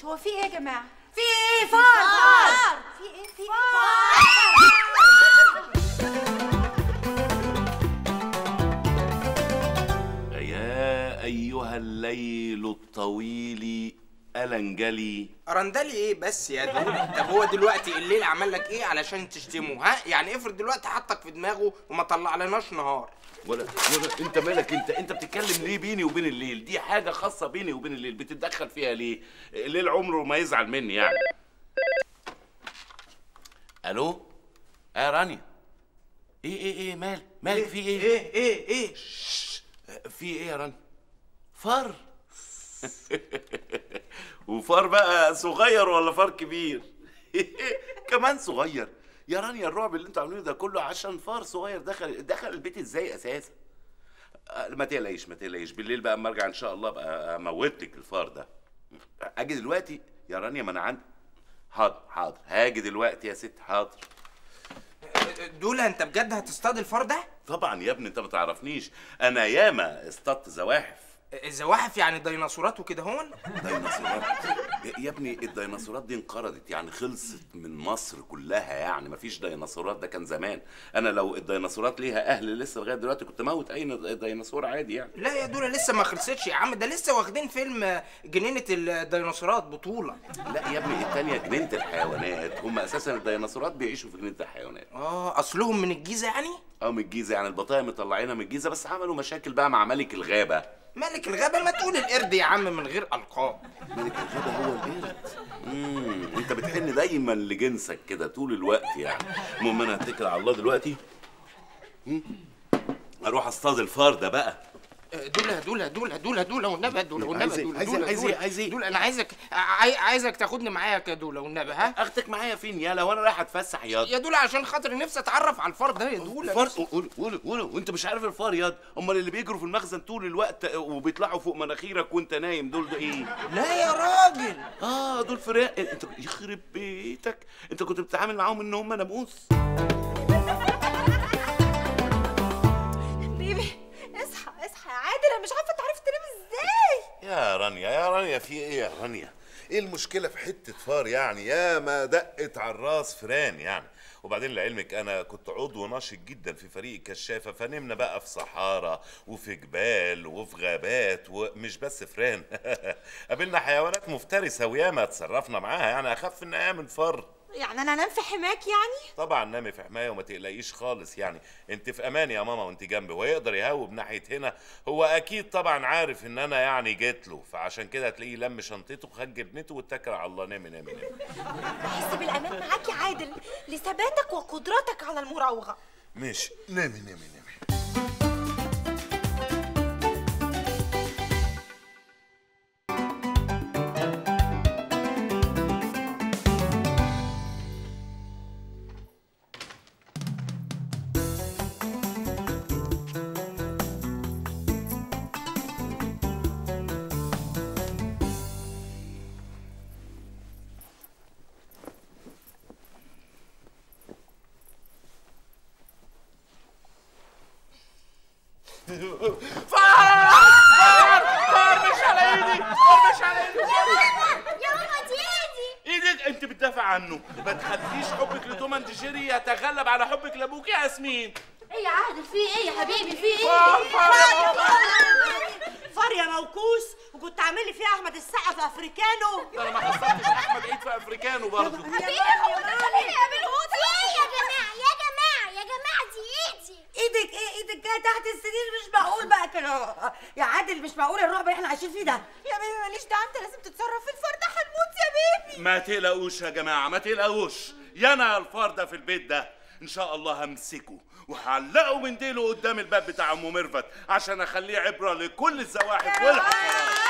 هو في ايه يا جماعه في ايه فار فار في ايه في يا أيها الليل الطويل ألنجلي رندلي ايه بس يا دول طب هو دلوقتي الليل عمل لك ايه علشان تشتمه ها يعني افرض دلوقتي حطك في دماغه وما طلعلناش نهار ولا ولا انت مالك انت انت بتتكلم ليه بيني وبين الليل دي حاجه خاصه بيني وبين الليل بتتدخل فيها ليه الليل عمره ما يزعل مني يعني الو آه يا رانيا ايه ايه ايه مال مالك في ايه ايه ايه ايه في ايه يا رانيا فار وفار بقى صغير ولا فار كبير كمان صغير يا رانيا الرعب اللي انتوا عاملينه ده كله عشان فار صغير دخل دخل البيت ازاي اساسا آه، ما تقلقيش ما تقلقيش بالليل بقى اما ارجع ان شاء الله بقى اموت لك الفار ده اجي دلوقتي يا رانيا ما انا عندي حاضر حاضر هاجي دلوقتي يا ست حاضر دول انت بجد هتصطاد الفار ده طبعا يا ابني انت ما تعرفنيش انا ياما اصطدت زواحف الزواحف يعني ديناصورات وكده هون ديناصورات يا- يا ابني الديناصورات دي انقرضت يعني خلصت من مصر كلها يعني مفيش ديناصورات ده كان زمان انا لو الديناصورات ليها اهل لسه لغايه دلوقتي كنت موت اي ديناصور عادي يعني لا يا دول لسه ما خلصتش يا عم ده لسه واخدين فيلم جنينة الديناصورات بطولة لا يا ابني التانية جنينة الحيوانات هم اساسا الديناصورات بيعيشوا في جنينة الحيوانات اه اصلهم من الجيزة يعني اه من الجيزة يعني البطايا مطلعينها من الجيزة بس عملوا مشاكل بقى مع ملك الغابة ملك الغابة ما تقول القرد يا عم من غير ألقاب ملك الغابة هو القرد امم انت بتحن دايما لجنسك كده طول الوقت يعني المهم انا هتكل على الله دلوقتي مم. اروح اصطاد الفار ده بقى دولة دولة دولة دولة دولة والنبي دولة والنبي عايز إيه؟ دولة عايز إيه؟ دولة عايز إيه؟ دولة عايز إيه؟ دولة أنا عايزك عاي- عايزك تاخدني معاك يا دولة والنبي ها اخدك معايا فين يالا وانا رايح اتفسح ياض يا دولة عشان خاطر نفسي أتعرف على الفار ده يا دولة الفار قول قول قول وانت مش عارف الفار ياض امال اللي بيجروا في المخزن طول الوقت وبيطلعوا فوق مناخيرك وانت نايم دول ده ايه لا يا راجل اه دول فراق انت يخرب بيتك انت كنت بتتعامل معاهم ان هم ناموس بيبي اصحى اصحى يا عادل انا مش عارفه انت عرفت تنام ازاي يا رانيا يا رانيا في ايه يا رانيا ايه المشكله في حته فار يعني يا ما دقت على الراس فران يعني وبعدين لعلمك انا كنت عضو ناشط جدا في فريق الكشافه فنمنا بقى في صحارى وفي جبال وفي غابات ومش بس فران قابلنا حيوانات مفترسه وياما اتصرفنا معاها يعني اخف ان ايام الفار يعني انا انام في حماك يعني طبعا نامي في حمايه وما تقلقيش خالص يعني انت في امان يا ماما وانت جنبي ويقدر يهوب ناحيه هنا هو اكيد طبعا عارف ان انا يعني جيت له فعشان كده هتلاقيه لم شنطته خد جبنته واتكل على الله نامي نامي نامي بحس بالامان معاك يا عادل لثباتك وقدرتك على المراوغه ماشي نامي نامي نامي يا ماما دي ايدي ايدك انت بتدافع عنه ما تخليش حبك لتوم اند جيري يتغلب على حبك لابوك يا ياسمين ايه يا عادل في ايه يا حبيبي في ايه فار فار يا ماما. فار يا موكوس وكنت عامل لي فيها احمد السقا في افريكانو انا ما حصلتش احمد عيد في افريكانو برضه حبيبي هو ده خليني اقابلهم في ايه يا جماعه يا جماعه يا جماعه دي ايدي ايدك ايه ايدك جايه تحت السرير مش معقول بقى كده يا عادل مش معقول الرعب اللي احنا عايشين فيه ده يا بيبي ماليش دعوه انت لازم تتصرف في الفار ده هنموت يا بيبي ما تقلقوش يا جماعه ما تقلقوش يا انا الفار ده في البيت ده ان شاء الله همسكه وهعلقه من ديله قدام الباب بتاع ام ميرفت عشان اخليه عبره لكل الزواحف والحشرات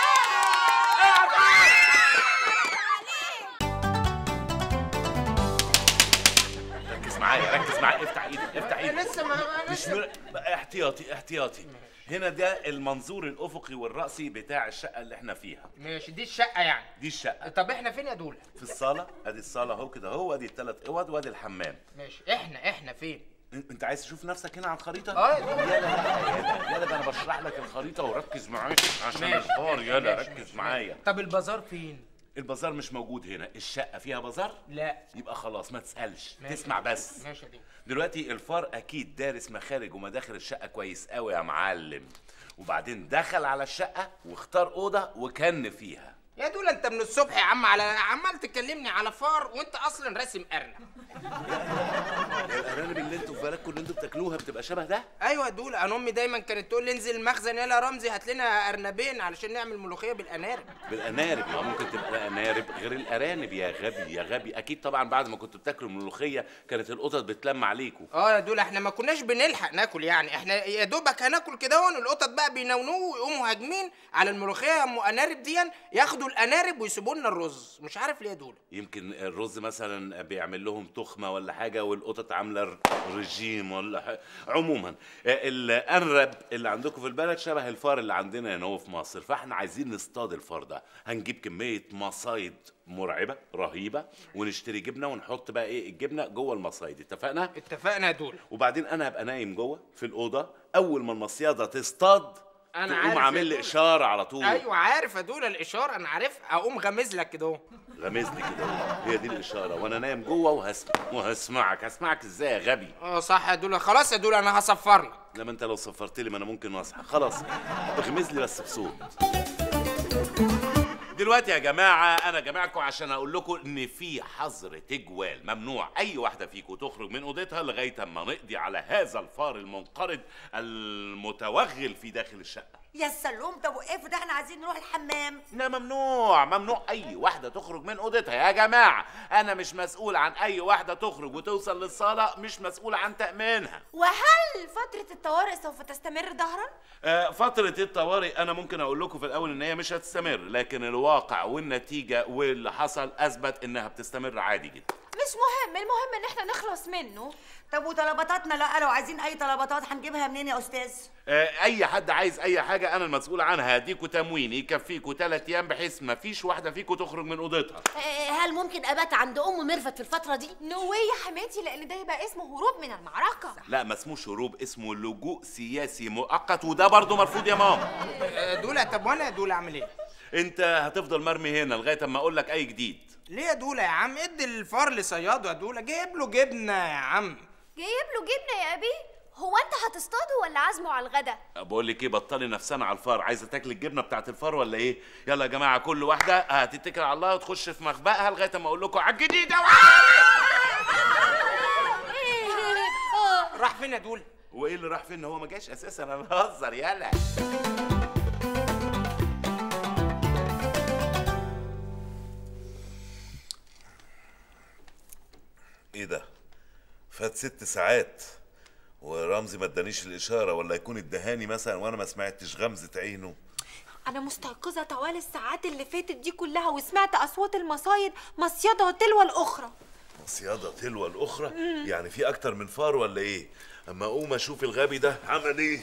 ركز معايا ركز معايا افتح ايدك افتح ايدك لسه ما مش مر... احتياطي احتياطي هنا ده المنظور الافقي والراسي بتاع الشقه اللي احنا فيها ماشي دي الشقة يعني دي الشقه طب احنا فين يا دولة في الصاله ادي الصاله اهو كده اهو ادي الثلاث اوض وادي الحمام ماشي احنا احنا فين إن- انت عايز تشوف نفسك هنا على الخريطه اه يلا يلا يلا ده انا بشرح لك الخريطه وركز معايا عشان ماشي. الفار يلا ماشي، ركز ماشي، معايا طب البازار فين البازار مش موجود هنا الشقه فيها بازار لا يبقى خلاص ما تسالش ماشي. تسمع بس ماشي يا دول دلوقتي الفار اكيد دارس مخارج ومداخل الشقه كويس قوي يا معلم وبعدين دخل على الشقه واختار اوضه وكن فيها يا دول انت من الصبح يا عم على عمال تكلمني على فار وانت اصلا راسم ارنب الارانب اللي انتوا في بالكم اللي انتوا بتاكلوها بتبقى شبه ده ايوه يا دول انا امي دايما كانت تقول لي انزل المخزن يلا يا رمزي هات لنا ارنبين علشان نعمل ملوخيه بالانارب بالانارب ما ممكن تبقى انارب غير الارانب يا غبي يا غبي اكيد طبعا بعد ما كنتوا بتاكلوا الملوخيه كانت القطط بتلم عليكم اه يا دول احنا ما كناش بنلحق ناكل يعني احنا يا دوبك هناكل كده هون القطط بقى بينونوا ويقوموا هاجمين على الملوخيه يا ام انارب دي ياخدوا الانارب ويسيبوا لنا الرز مش عارف ليه يا دول يمكن الرز مثلا بيعمل لهم تخمه ولا حاجه والقطط عامله رجيم ولا حاجة. عموما الانرب اللي عندكم في البلد شبه الفار اللي عندنا هنا هو في مصر فاحنا عايزين نصطاد الفار ده هنجيب كميه مصايد مرعبه رهيبه ونشتري جبنه ونحط بقى ايه الجبنه جوه المصايد اتفقنا اتفقنا يا دول وبعدين انا هبقى نايم جوه في الاوضه اول ما المصياده تصطاد أنا تقوم عارف يا عامل لي دولة. اشاره على طول ايوه عارف يا دول الاشاره انا عارف اقوم غمز لك كده اهو. غمزني كده هي دي الاشاره وانا نايم جوه وهسمع وهسمعك هسمعك ازاي يا غبي اه صح يا دول خلاص يا دول انا هصفر لك لما انت لو صفرت لي ما انا ممكن اصحى خلاص اغمز لي بس بصوت دلوقتي يا جماعة أنا جماعكم عشان أقول لكم إن في حظر تجوال ممنوع أي واحدة فيكم تخرج من أوضتها لغاية أما نقضي على هذا الفار المنقرض المتوغل في داخل الشقة يا سلوم طب وقفوا ده احنا عايزين نروح الحمام لا ممنوع ممنوع اي واحده تخرج من اوضتها يا جماعه انا مش مسؤول عن اي واحده تخرج وتوصل للصاله مش مسؤول عن تامينها وهل فترة الطوارئ سوف تستمر دهرا؟ آه، فترة الطوارئ أنا ممكن أقول لكم في الأول إن هي مش هتستمر، لكن الواقع والنتيجة واللي حصل أثبت إنها بتستمر عادي جدا. مش مهم المهم ان احنا نخلص منه طب وطلباتاتنا لا لو عايزين اي طلباتات هنجيبها منين يا استاذ آه، أي حد عايز أي حاجة أنا المسؤول عنها هديكوا تموين يكفيكوا ثلاث أيام بحيث ما فيش واحدة فيكوا تخرج من أوضتها. آه، هل ممكن ابات عند ام ميرفت في الفتره دي نو يا حماتي لان ده يبقى اسمه هروب من المعركة لا ما اسموش هروب اسمه لجوء سياسي مؤقت وده برضه مرفوض يا ماما. آه، دول طب وانا يا دول اعمل ايه أنت هتفضل مرمي هنا لغاية أما أقول لك أي جديد. ليه يا دولة يا عم ادي الفار لصياده يا دولة جايب له جبنه يا عم جايب له جبنه يا ابي هو انت هتصطاده ولا عازمه على الغدا بقول لك ايه بطلي نفسنا على الفار عايزه تاكل الجبنه بتاعت الفار ولا ايه يلا يا جماعه كل واحده هتتكل على الله وتخش في مخبأها لغايه اما اقول لكم على الجديده راح فين يا دولة وايه اللي راح فين هو ما جاش اساسا انا بهزر يلا ايه ده فات ست ساعات ورمزي ما ادانيش الاشاره ولا يكون ادهاني مثلا وانا ما سمعتش غمزه عينه انا مستيقظة طوال الساعات اللي فاتت دي كلها وسمعت اصوات المصايد مصيدة تلو الاخرى صياده تلو الاخرى يعني في اكتر من فار ولا ايه اما اقوم اشوف الغبي ده عمل ايه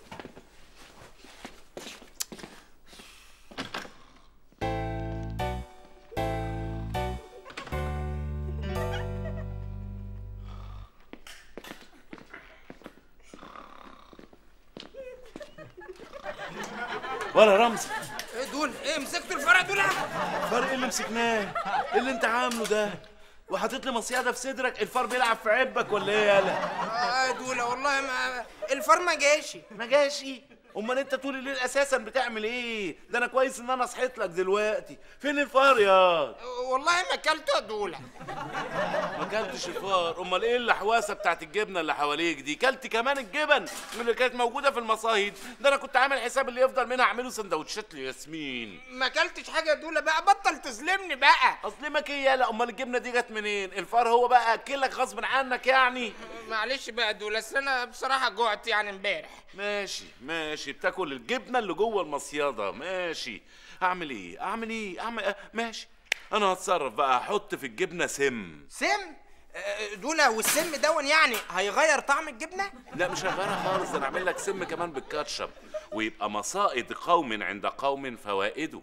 ولا رمز ايه دول ايه مسكت الفار يا دولة فرق اللي مسكناه إيه اللي انت عامله ده وحاطط لي مصيده في صدرك الفار بيلعب في عبك ولا ايه يالا اه يا دولة والله ما الفار ما جاش ما جاشي امال انت طول الليل اساسا بتعمل ايه ده انا كويس ان انا صحيت لك دلوقتي فين الفار يا والله ما اكلته يا دولة ما كلتش الفار امال ايه الحواسه بتاعت الجبنه اللي حواليك دي كلت كمان الجبن اللي كانت موجوده في المصايد ده انا كنت عامل حساب اللي يفضل منها اعمله سندوتشات لياسمين ما اكلتش حاجة يا دولة بقى بطل تظلمني بقى اصلمك ايه يالا امال الجبنه دي جت منين الفار هو بقى اكلك غصب عنك يعني معلش بقى يا دولة اصل انا بصراحة جوعت يعني امبارح ماشي ماشي بتاكل الجبنه اللي جوه المصيده ماشي اعمل ايه اعمل ايه اعمل آه، ماشي انا هتصرف بقى احط في الجبنه سم سم آه، دولة والسم دون يعني هيغير طعم الجبنة لا مش هغيرها خالص ده انا اعمل لك سم كمان بالكاتشب ويبقى مصائد قوم عند قوم فوائده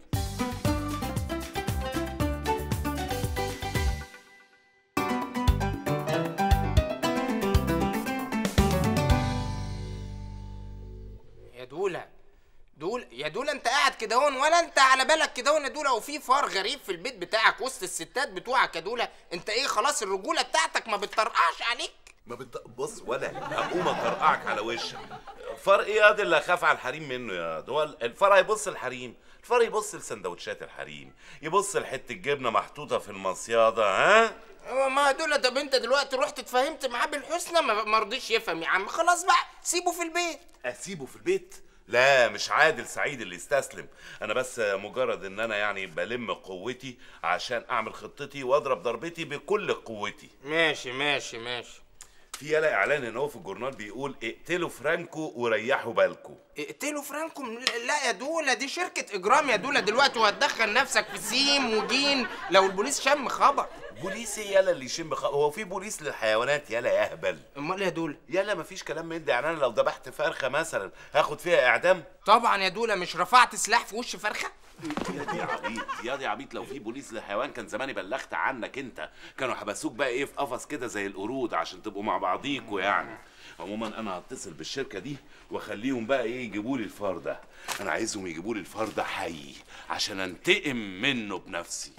يا دولة دول يا دولة انت قاعد كده هون ولا انت على بالك كده هون يا دولا وفي فار غريب في البيت بتاعك وسط الستات بتوعك يا دولا انت ايه خلاص الرجوله بتاعتك ما بتطرقعش عليك ما بت... بص ولا هقوم اطرقعك على وشك فرق ايه ياض اللي اخاف على الحريم منه يا ده هو الفرع يبص الحريم الفرع يبص لسندوتشات الحريم يبص لحته جبنه محطوطه في المصياده ها هو ما دول طب انت دلوقتي رحت اتفاهمت معاه بالحسنى ما ما رضيش يفهم يا عم خلاص بقى سيبه في البيت اسيبه في البيت لا مش عادل سعيد اللي يستسلم انا بس مجرد ان انا يعني بلم قوتي عشان اعمل خطتي واضرب ضربتي بكل قوتي ماشي ماشي ماشي في يلا اعلان ان هو في الجورنال بيقول اقتلوا فرانكو وريحوا بالكم اقتلوا فرانكو لا يا دولا دي شركة إجرام يا دولا دلوقتي وهتدخل نفسك في سين وجين لو البوليس شم خبر بوليس إيه يلا اللي يشم بخ... هو في بوليس للحيوانات يلا يا اهبل أمال يا دولا يلا مفيش كلام من ده يعني انا لو ذبحت فرخه مثلا هاخد فيها اعدام طبعا يا دولا مش رفعت سلاح في وش فرخة يا دي عبيط يا دي عبيط لو في بوليس للحيوان كان زماني بلغت عنك انت كانوا حبسوك بقى ايه في قفص كده زي القرود عشان تبقوا مع بعضيكوا يعني عموما انا هتصل بالشركه دي واخليهم بقى ايه يجيبوا لي الفار ده انا عايزهم يجيبوا لي الفار ده حي عشان انتقم منه بنفسي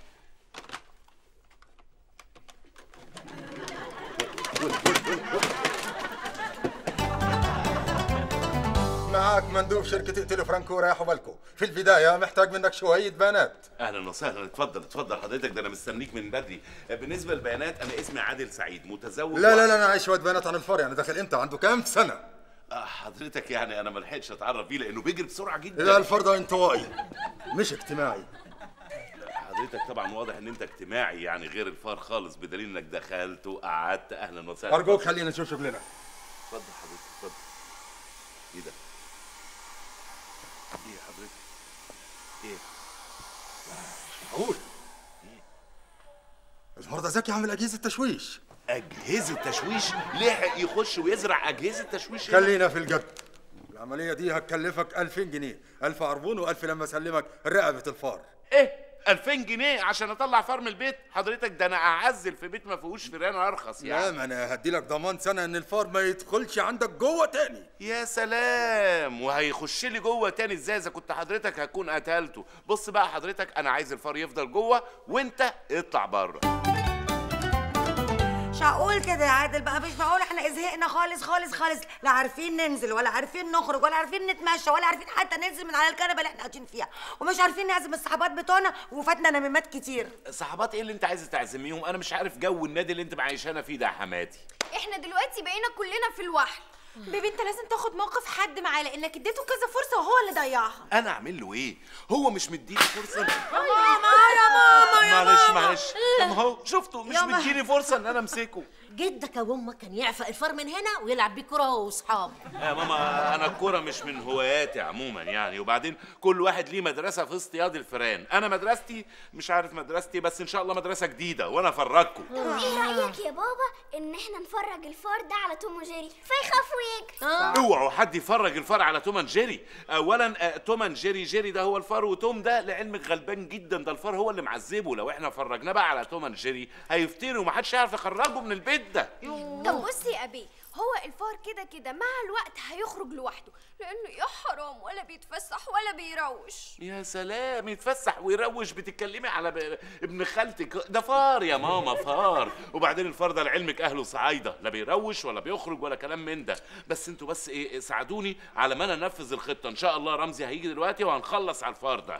معاك مندوب شركة اقتلوا فرانكو رايحوا بالكو في البداية محتاج منك شوية بيانات اهلا وسهلا اتفضل اتفضل حضرتك ده انا مستنيك من بدري بالنسبه للبيانات انا اسمي عادل سعيد متزوج لا لا لا أنا عايز شوية بيانات عن الفار يعني داخل إمتى عنده كام سنة آه، حضرتك يعني انا ما لحقتش اتعرف بيه لانه بيجري بسرعه جدا لا الفار ده انطوائي مش اجتماعي حضرتك طبعا واضح ان انت اجتماعي يعني غير الفار خالص بدليل انك دخلت وقعدت اهلا وسهلا أرجوك خلينا نشوف شغلنا اتفضل حضرتك اتفضل ايه ده؟ ايه حضرتك؟ ايه؟ معقول الفار ده ذكي عامل أجهزة تشويش اجهزه تشويش لحق يخش ويزرع اجهزه تشويش هنا؟ خلينا في الجد العملية دي هتكلفك 2000 جنيه 1000 عربون و1000 لما أسلمك رقبة الفار ايه 2000 جنيه عشان اطلع فار من البيت حضرتك ده انا اعزل في بيت ما فيهوش فيران ارخص لا يعني ما أنا هديلك ضمان سنة إن الفار ما يدخلش عندك جوه تاني يا سلام وهيخش لي جوه تاني ازاي اذا كنت حضرتك هكون قتلته بص بقى حضرتك انا عايز الفار يفضل جوه وانت اطلع بره مش معقول كده يا عادل بقى مش معقول احنا زهقنا خالص خالص خالص لا عارفين ننزل ولا عارفين نخرج ولا عارفين نتمشى ولا عارفين حتى ننزل من على الكنبه اللي احنا قاعدين فيها ومش عارفين نعزم الصحابات بتوعنا وفاتنا نميمات كتير صحابات ايه اللي انت عايز تعزميهم انا مش عارف جو النادي اللي انت معيشانا فيه ده يا حماتي احنا دلوقتي بقينا كلنا في الوحل بيبي انت لازم تاخد موقف حد معاه لانك اديته كذا فرصه وهو اللي ضيعها انا اعمل له ايه هو مش مديني فرصه ماما يا ماما يا معلش ماما معلش طب هو شفتوا مش يابا. مديني فرصه ان انا امسكه جدك ابو امك كان يعفق الفار من هنا ويلعب بيه كره هو واصحابه يا ماما انا الكوره مش من هواياتي عموما يعني وبعدين كل واحد ليه مدرسه في اصطياد الفئران انا مدرستي مش عارف مدرستي بس ان شاء الله مدرسه جديده وانا افرجكم طب ايه رايك يا بابا ان احنا نفرج الفار ده على توم وجيري فيخافوا يجري اوعوا حد يفرج الفار على توم اند جيري اولا آه، توم اند جيري جيري ده هو الفار وتوم ده لعلمك غلبان جدا ده الفار هو اللي معذبه لو احنا فرجناه بقى على توم اند جيري هيفتري ومحدش يعرف يخرجه من البيت ده طب بص يا ابي هو الفار كده كده مع الوقت هيخرج لوحده لانه يا حرام ولا بيتفسح ولا بيروش يا سلام يتفسح ويروش بتتكلمي على ب... ابن خالتك ده فار يا ماما فار وبعدين الفار ده لعلمك اهله صعايده لا بيروش ولا بيخرج ولا كلام من ده بس انتوا بس ايه ساعدوني على ما انا انفذ الخطه ان شاء الله رمزي هيجي دلوقتي وهنخلص على الفار ده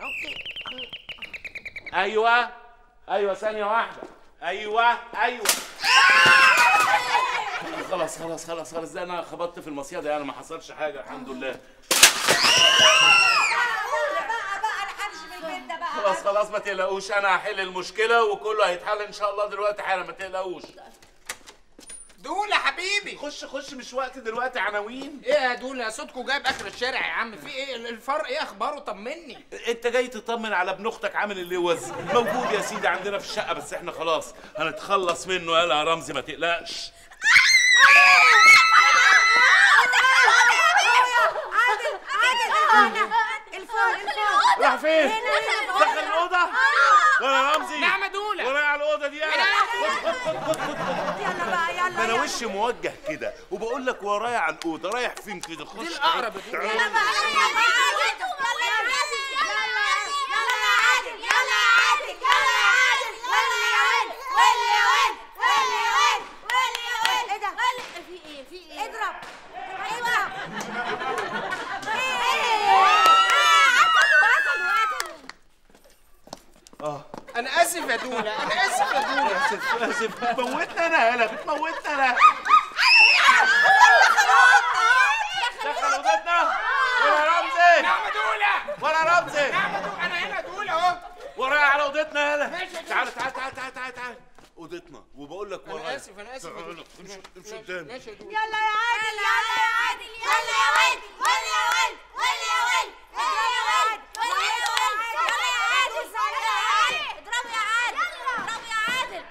ايوه ايوه ثانيه واحده ايوه ايوه خلاص خلاص خلاص خلاص ده انا خبطت في المصيده يعني ما حصلش حاجه الحمد لله بقى بقى انا همشي من البيت ده بقى خلاص خلاص ما تقلقوش انا هحل المشكله وكله هيتحل ان شاء الله دلوقتي حالا ما تقلقوش دول يا حبيبي خش خش مش وقت دلوقتي عناوين ايه يا دول صوتكوا جايب اخر الشارع يا عم في ايه الفار ايه اخباره طمني انت جاي تطمن على ابن اختك عامل اللوز موجود يا سيدي عندنا في الشقه بس احنا خلاص هنتخلص منه يلا يا رمزي ما تقلقش عادل عادل الفار الفار راح فين دخل الاوضه ولا رمزي نعم يا دولة. ولا على الاوضه دي يعني خد خد خد خد خد يلا بقى يلا ده انا يلا. وشي موجه كده وبقول لك ورايا على الاوضه رايح فين كده خش دي الأقرب يا تعال. يلا بقى يلا بقى اسف يا دوله انا اسف يا دوله اسف اسف بتموتنا انا يالا بتموتنا انا دخل اوضتنا ولا رمزي نعم يا دوله ولا رمزي نعم يا دوله انا هنا يا دوله اهو ورايا على اوضتنا يالا ماشي يا تعال تعال تعال تعال تعال تعال اوضتنا وبقول لك ورايا انا اسف انا اسف يا تعال، دوله امشي امشي قدامي ماشي يا دوله يلا يا عادل يلا يا عادل يلا يا عادل ولا يا ولد ولا يا ولد ولا يا ولد ولا يا ولد يلا يا عادل يلا يا عادل اضربوا يا عادل اضربوا يا عادل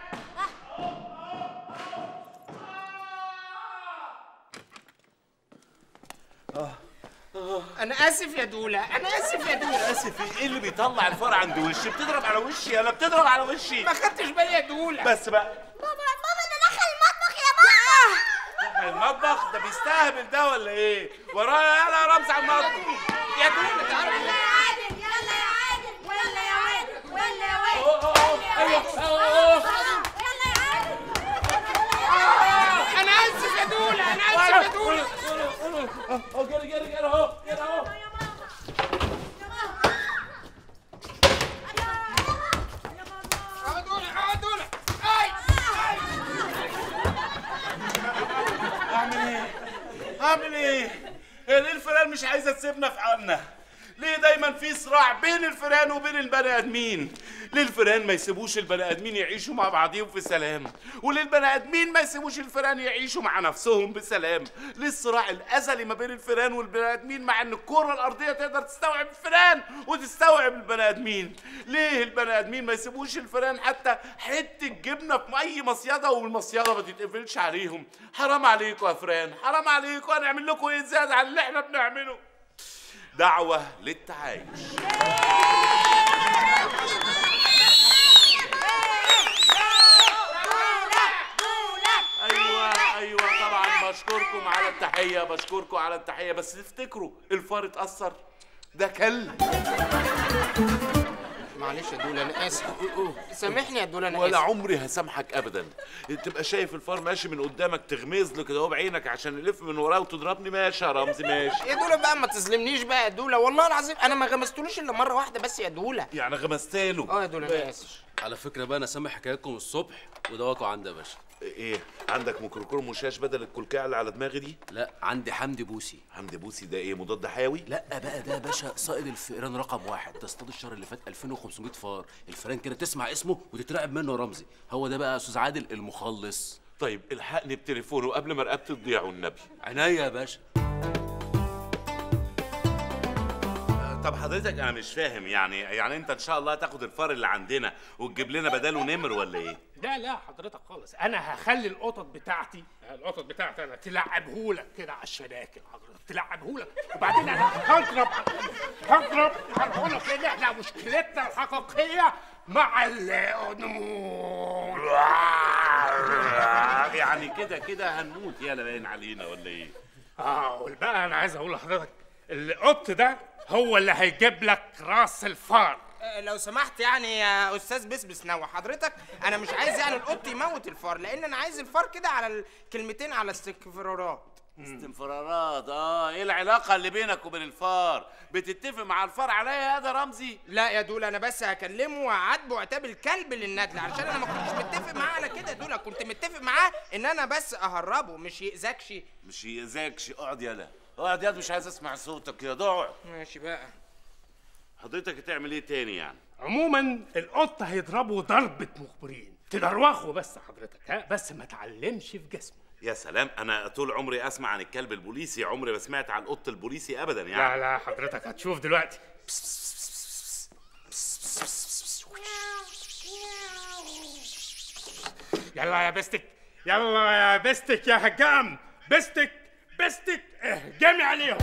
انا اسف يا دوله انا اسف يا دوله اسف ايه اللي بيطلع الفار عند وشي بتضرب على وشي يالا بتضرب على وشي ما خدتش بالي يا دوله بس بقى بابا بابا ده دخل المطبخ يا بابا المطبخ ده بيستهبل ده ولا ايه ورايا يالا يا رمز على المطبخ يا دوله تعالى يلا يا عادل يلا يا عادل ولا يا ولد ولا يا ولد أوه، أوه، أيوه، أوه، أوه. يلا يا عادل انا اسف يا دوله انا اسف يا دوله اهو جري جري جري اهو جري اهو اه دوله اه دوله اي اعمل ايه اعمل ايه هي ليه الفئران مش عايزه تسيبنا في حالنا ليه دايما في صراع بين الفئران وبين البني ادمين ليه الفئران ما يسيبوش البني ادمين يعيشوا مع بعضهم في سلام وليه البني ادمين ما يسيبوش الفئران يعيشوا مع نفسهم بسلام ليه الصراع الازلي ما بين الفئران والبني ادمين مع ان الكره الارضيه تقدر تستوعب الفئران وتستوعب البني ادمين ليه البني ادمين ما يسيبوش الفئران حتى حته جبنه في اي مصيده والمصيده ما تتقفلش عليهم حرام عليكم يا فئران حرام عليكم هنعمل لكم ايه زياده عن اللي احنا بنعمله دعوه للتعايش ايوه ايوه طبعا بشكركم على التحيه بشكركم على التحيه بس تفتكروا الفار اتاثر ده كلب معلش يا دوله انا اسف سامحني يا دوله انا ولا اسف عمري هسامحك ابدا تبقى شايف الفار ماشي من قدامك تغمز له كده هو بعينك عشان يلف من وراه وتضربني ماشي يا رمزي ماشي يا دوله بقى ما تظلمنيش بقى يا دوله والله العظيم انا ما غمستلوش الا مره واحده بس يا دوله يعني غمزتله اه يا دوله انا اسف على فكرة بقى أنا سامع حكايتكم الصبح وده واقع عندي يا باشا ايه عندك ميكروكروم مشاش بدل الكلكعه اللي على دماغي دي لا عندي حمدي بوسي حمدي بوسي ده ايه مضاد حيوي لا بقى ده يا باشا صائد الفئران رقم واحد تصطاد الشهر اللي فات 2500 فار الفئران كده تسمع اسمه وتترعب منه يا رمزي هو ده بقى يا استاذ عادل المخلص طيب الحقني بتليفونه قبل ما رقبتي تضيع والنبي عناية يا باشا طب حضرتك انا مش فاهم يعني يعني انت ان شاء الله هتاخد الفار اللي عندنا وتجيب لنا بداله نمر ولا ايه لا لا حضرتك خالص انا هخلي القطط بتاعتي القطط بتاعتي انا تلعبهولك كده على الشناكل حضرتك تلعبهولك وبعدين انا هضرب هضرب هقولك ان احنا مشكلتنا الحقيقيه مع النمور يعني كده كده هنموت يالا باين علينا ولا ايه اه والبقى انا عايز اقول لحضرتك القط ده هو اللي هيجيب لك راس الفار آه، لو سمحت يعني يا استاذ بسبس نوع حضرتك انا مش عايز يعني القط يموت الفار لان انا عايز الفار كده على الكلمتين على الاستكفارات استنفرارات اه ايه العلاقه اللي بينك وبين الفار بتتفق مع الفار عليا هذا رمزي لا يا دول انا بس هكلمه وهعاتبه عتاب الكلب للندل علشان انا ما كنتش متفق معاه على كده يا دول كنت متفق معاه ان انا بس اهربه مش يأذكش مش يأذاكش اقعد يالا اقعد يالا مش عايز اسمع صوتك يا ضاع ماشي بقى حضرتك هتعمل ايه تاني يعني عموما القط هيضربه ضربة مخبرين تدروخه بس حضرتك ها بس ما تعلمش في جسمه يا سلام انا طول عمري اسمع عن الكلب البوليسي عمري ما سمعت عن القط البوليسي ابدا لا يعني لا حضرتك هتشوف دلوقتي يلا يا بستك يلا يا بستك يا هجام بستك بستك اهجمي عليهم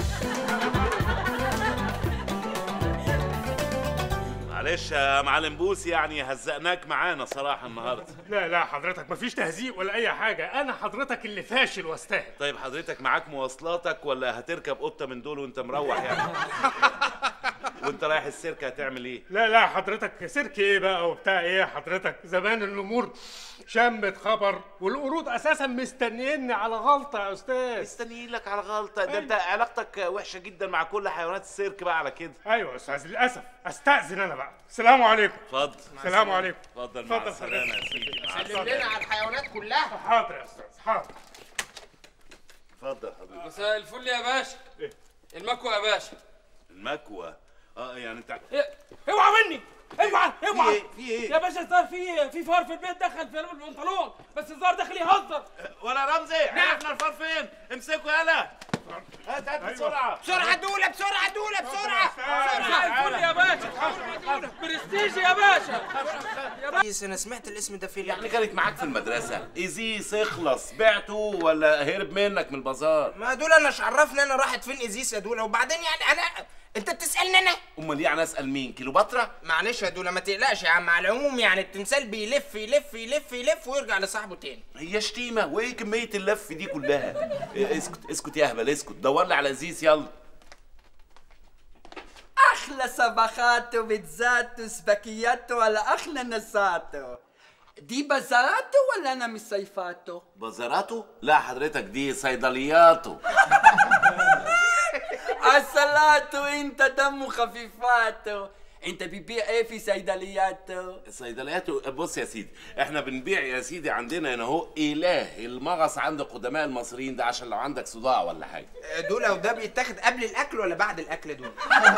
معلش يا معلم بوسي يعني هزقناك معانا صراحه النهارده لا لا حضرتك مفيش تهزيق ولا اي حاجه انا حضرتك اللي فاشل واستاهل طيب حضرتك معاك مواصلاتك ولا هتركب قطه من دول وانت مروح يعني وانت رايح السيرك هتعمل ايه لا لا حضرتك سيرك ايه بقى وبتاع ايه حضرتك زمان الامور شمت خبر والقرود اساسا مستنيني على غلطه يا استاذ مستنيين لك على غلطه ده انت علاقتك وحشه جدا مع كل حيوانات السيرك بقى على كده ايوه يا استاذ للاسف استاذن انا بقى السلام عليكم اتفضل السلام عليكم اتفضل مع اتفضل السلامه يا حضرتك. سيدي مع سلم السلامه لنا على الحيوانات كلها حاضر يا استاذ حاضر اتفضل حضرتك مساء الفل يا باشا المكوى يا باشا المكوى اه يعني انت إيه، اوعى مني اوعى اوعى ايه؟ في ايه؟ يا باشا الظاهر في في فار في البيت دخل في قلب البنطلون بس الظاهر داخل يهزر ولا رمزي عرفنا الفار فين امسكوا يلا هات هات بسرعه بسرعه دوله بسرعه دوله بسرعه مساء الفل يا باشا برستيج يا باشا كويس انا سمعت الاسم ده فين يعني كانت معاك في المدرسه ايزيس اخلص بعته ولا هرب منك من البازار ما دول انا مش عرفني انا راحت فين ازيس يا دوله وبعدين يعني انا انت بتسالني انا امال ليه انا اسال مين كيلوباترا معلش يا دوله ما تقلقش يا عم على العموم يعني التمثال بيلف يلف يلف يلف ويرجع لصاحبه تاني هي شتيمه وايه كميه اللف دي كلها إيه، اسكت اسكت يا اهبل اسكت دور لي على زيس يلا احلى صباحاتو بيتزاتو سباكياتو على احلى نساتو دي بازاراتو ولا انا مش صيفاتو بازاراته لا حضرتك دي صيدلياته عسلاتو انت دم خفيفاتو انت بتبيع ايه في صيدلياتو صيدلياته بص يا سيدي احنا بنبيع يا سيدي عندنا هنا اهو اله المغص عند قدماء المصريين ده عشان لو عندك صداع ولا حاجه دوله وده بيتاخد قبل الاكل ولا بعد الاكل دول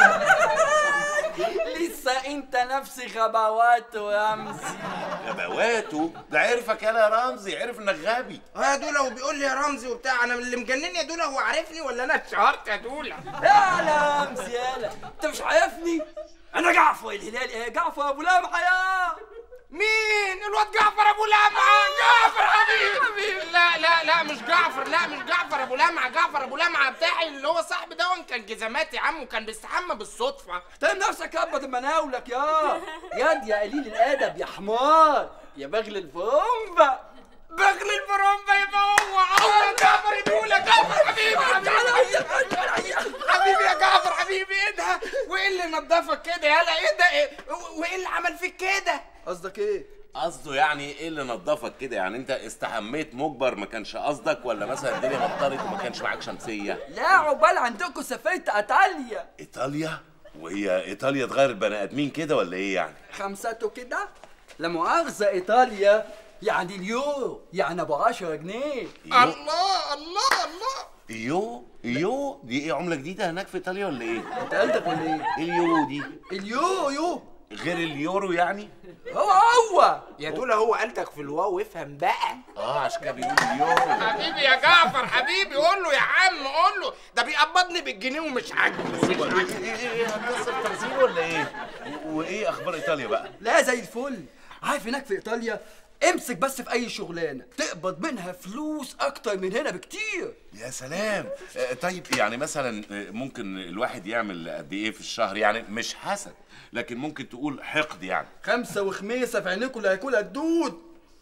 لسه انت نفس غباواتو يا رمزي غباواته ده عرفك يالا يا رمزي عرف انك غبي اه يا دوله وبيقول لي يا رمزي وبتاع انا اللي مجنني يا دوله هو عارفني ولا انا اتشهرت يا دوله يا رمزي يالا انت مش عارفني انا جعفر الهلالي ايه جعفر ابو لمعه يا مين الواد جعفر ابو لمعه جعفر حبيبي حبيبي لا لا لا مش جعفر لا مش جعفر ابو لمعه جعفر ابو لمعه بتاعي اللي هو صاحبي ده كان جزمات يا عم وكان بيستحمى بالصدفه احترم نفسك يا ابا مناولك يا ياد يا قليل الادب يا حمار يا بغل الفرنبة بغل الفرنبة يبقى هو هو جعفر يدولة جعفر حبيبي حبيبي حبيبي يا جعفر حبيبي ايه ده وايه اللي نضفك كده يالا ايه ده إيه؟ وايه اللي عمل فيك كده قصدك ايه قصده يعني ايه اللي نضفك كده يعني انت استحميت مجبر ما كانش قصدك ولا مثلا الدنيا مطرت وما كانش معاك شمسيه لا عقبال عندكم سافرت ايطاليا ايطاليا وهي ايطاليا تغير البني ادمين كده ولا ايه يعني خمسته كده لا مؤاخذة ايطاليا يعني اليورو يعني ابو 10 جنيه الله الله الله يو يو دي ايه عمله جديده هناك في ايطاليا ولا ايه انت قلتك ولا ايه ايه اليورو دي اليورو يو غير اليورو يعني هو هو يا دولا هو قالتك في الواو افهم بقى اه عشان كده بيقول اليورو حبيبي يا جعفر حبيبي قول له يا عم قول له ده بيقبضني بالجنيه ومش عاجبه ايه ايه ايه هتكسر تمثيل ولا ايه و- وايه اخبار ايطاليا بقى لا زي الفل عارف هناك في ايطاليا امسك بس في اي شغلانه تقبض منها فلوس اكتر من هنا بكتير يا سلام آه، طيب يعني مثلا آه، ممكن الواحد يعمل قد ايه في الشهر يعني مش حسد لكن ممكن تقول حقد يعني خمسة وخميسة في عينيكوا اللي هياكلها الدود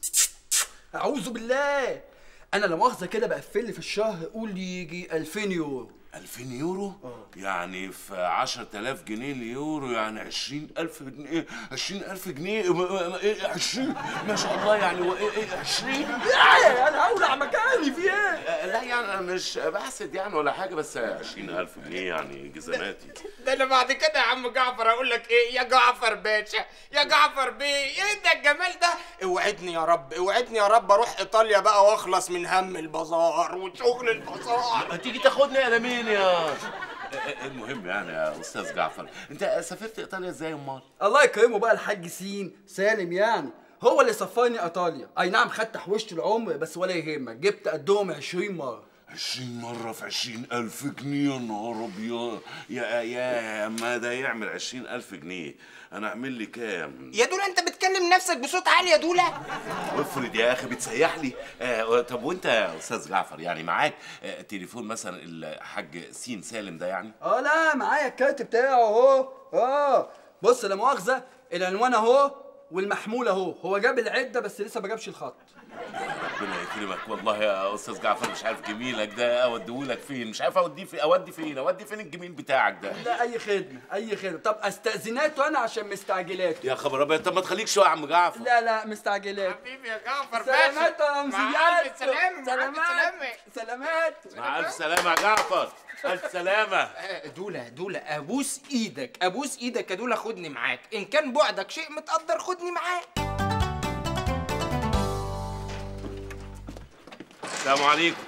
أعوذ بالله أنا لا مؤاخذة كده بقفل لي في الشهر قول لي يجي 2000 يورو 2000 يورو يعني في 10000 جنيه اليورو يعني 20000 جنيه 20000 جنيه م- م- ايه 20 ما شاء الله يعني وايه ايه 20 لا أنا أولع مكاني في إيه؟ آه، لا يعني انا مش بحسد يعني ولا حاجه بس 20000 جنيه يعني جزماتي ده انا بعد كده يا عم جعفر اقول لك ايه يا جعفر باشا يا جعفر بيه ايه ده الجمال ده اوعدني يا رب اوعدني يا رب اروح ايطاليا بقى واخلص من هم البازار وشغل البازار هتيجي تاخدني انا مين يا آه، آه، المهم يعني يا استاذ جعفر انت سافرت ايطاليا ازاي امال الله يكرمه بقى الحاج سين سالم يعني هو اللي سفرني ايطاليا اي نعم خدت حوشت العمر بس ولا يهمك جبت قدهم 20 مره 20 مرة في 20000 جنيه يا نهار أبيض يا يا ما ده يعمل 20000 جنيه أنا أعمل لي كام؟ يا دولا انت بتكلم نفسك بصوت عالي يا دولا افرض يا أخي بتسيح لي آه طب وأنت يا أستاذ جعفر يعني معاك آه تليفون مثلا الحاج سين سالم ده يعني؟ اه لا معايا الكارت بتاعه اهو اه بص لا مؤاخذه العنوان اهو والمحمول اهو هو جاب العده بس لسه ما جابش الخط ربنا يكرمك والله يا استاذ جعفر مش عارف جميلك ده اوديهولك فين مش عارف اوديه في اودي فين اودي فين الجميل بتاعك ده لا اي خدمه اي خدمه طب استاذناته انا عشان مستعجلات يا خبر ابيض طب ما تخليك شويه يا عم جعفر لا لا مستعجلات حبيبي يا جعفر سلامات يا مع رمزيات ألف سلامة مع ألف سلامات سلامات مع الف سلامه يا جعفر الف سلامه آه، دولة دولة ابوس ايدك ابوس ايدك يا دولة خدني معاك ان كان بعدك شيء متقدر خدني معاك السلام عليكم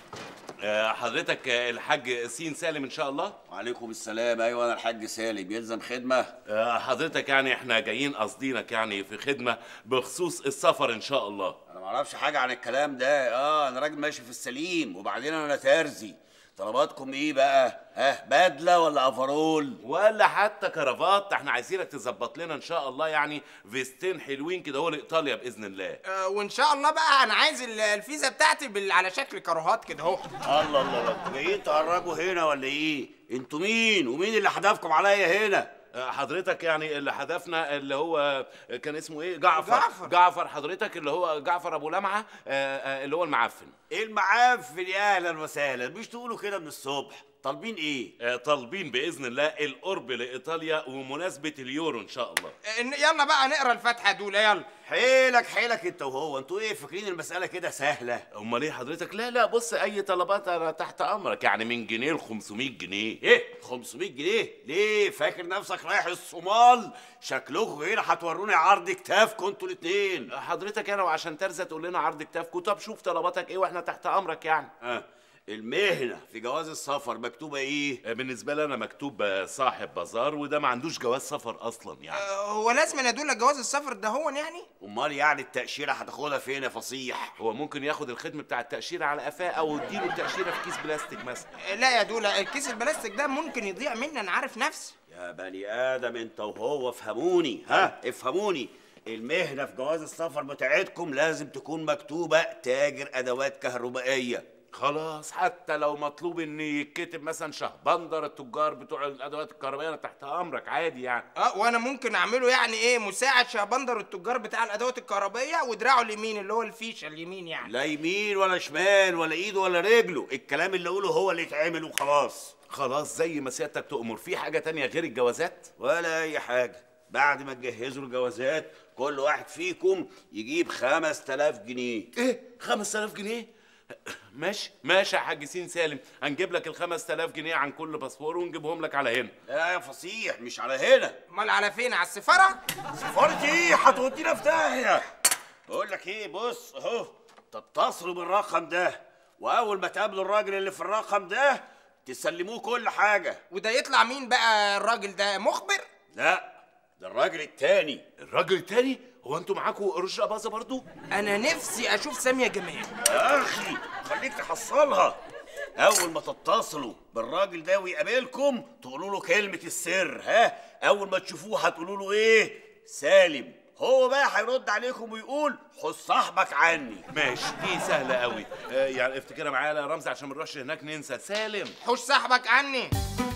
آه، حضرتك آه، الحاج سين سالم ان شاء الله وعليكم السلام ايوه انا الحاج سالم يلزم خدمه آه، حضرتك يعني احنا جايين قاصدينك يعني في خدمه بخصوص السفر ان شاء الله انا ما اعرفش حاجه عن الكلام ده اه انا راجل ماشي في السليم وبعدين انا ترزي طلباتكم ايه بقى ها بدله ولا افرول ولا حتى كرافات احنا عايزينك تظبط لنا ان شاء الله يعني فيستين حلوين كده هو لايطاليا باذن الله آه، وان شاء الله بقى انا عايز ال- الفيزا بتاعتي بال... على شكل كاروهات كده اهو الله الله الله انتوا جايين تهرجوا هنا ولا ايه انتوا مين ومين اللي حدفكم عليا هنا آه، حضرتك يعني اللي هدفنا اللي هو كان اسمه ايه جعفر جعفر. جعفر حضرتك اللي هو جعفر ابو لمعه آه، آه، اللي هو المعفن ايه المعافن يا اهلا وسهلا مش تقولوا كده من الصبح طالبين ايه آه، طالبين باذن الله القرب لايطاليا ومناسبه اليورو ان شاء الله إن- يلا بقى نقرا الفاتحه دول يلا حيلك حيلك انت وهو انتوا ايه فاكرين المساله كده سهله امال ايه حضرتك لا لا بص اي طلبات انا تحت امرك يعني من جنيه ل 500 جنيه ايه 500 جنيه ليه فاكر نفسك رايح الصومال شكلكم هنا هتوروني عرض كتافكم انتوا الاتنين حضرتك انا وعشان ترزه تقول لنا عرض كتافكم طب شوف طلباتك ايه واحنا تحت امرك يعني اه المهنه في جواز السفر مكتوبه ايه بالنسبه لي انا مكتوب آه، صاحب بازار وده ما عندوش جواز سفر اصلا يعني آه، هو لازم انا دول جواز السفر ده هو يعني امال يعني التاشيره هتاخدها فين يا فصيح هو ممكن ياخد الخدمه بتاع التاشيره على قفاه او اديله التاشيره في كيس بلاستيك مثلا آه، لا يا دولة الكيس البلاستيك ده ممكن يضيع مني انا عارف نفسي يا بني ادم انت وهو افهموني ها افهموني المهنه في جواز السفر بتاعتكم لازم تكون مكتوبه تاجر ادوات كهربائيه خلاص حتى لو مطلوب ان يتكتب مثلا شهبندر التجار بتوع الادوات الكهربائيه انا تحت امرك عادي يعني اه وانا ممكن اعمله يعني ايه مساعد شهبندر التجار بتاع الادوات الكهربائيه ودراعه اليمين اللي هو الفيشه اليمين يعني لا يمين ولا شمال ولا ايده ولا رجله الكلام اللي اقوله هو اللي يتعمل وخلاص خلاص زي ما سيادتك تؤمر في حاجه تانية غير الجوازات ولا اي حاجه بعد ما تجهزوا الجوازات كل واحد فيكم يجيب 5000 جنيه ايه 5000 جنيه ماشي ماشي يا حاج سين سالم هنجيب لك ال 5000 جنيه عن كل باسبور ونجيبهم لك على هنا لا يا فصيح مش على هنا امال على فين على السفاره سفارة ايه هتودينا في داهية بقول لك ايه بص اهو تتصلوا بالرقم ده واول ما تقابلوا الراجل اللي في الرقم ده تسلموه كل حاجة وده يطلع مين بقى الراجل ده مخبر لا ده الراجل التاني الراجل التاني هو انتوا معاكوا قرش باظه برضو انا نفسي اشوف ساميه جمال يا اخي خليك تحصلها اول ما تتصلوا بالراجل ده ويقابلكم تقولوا له كلمة السر ها اول ما تشوفوه هتقولوا له ايه سالم هو بقى هيرد عليكم ويقول خد صاحبك عني ماشي دي سهله قوي آه يعني افتكرها معايا يا رمزي عشان ما نروحش هناك ننسى سالم حوش صاحبك عني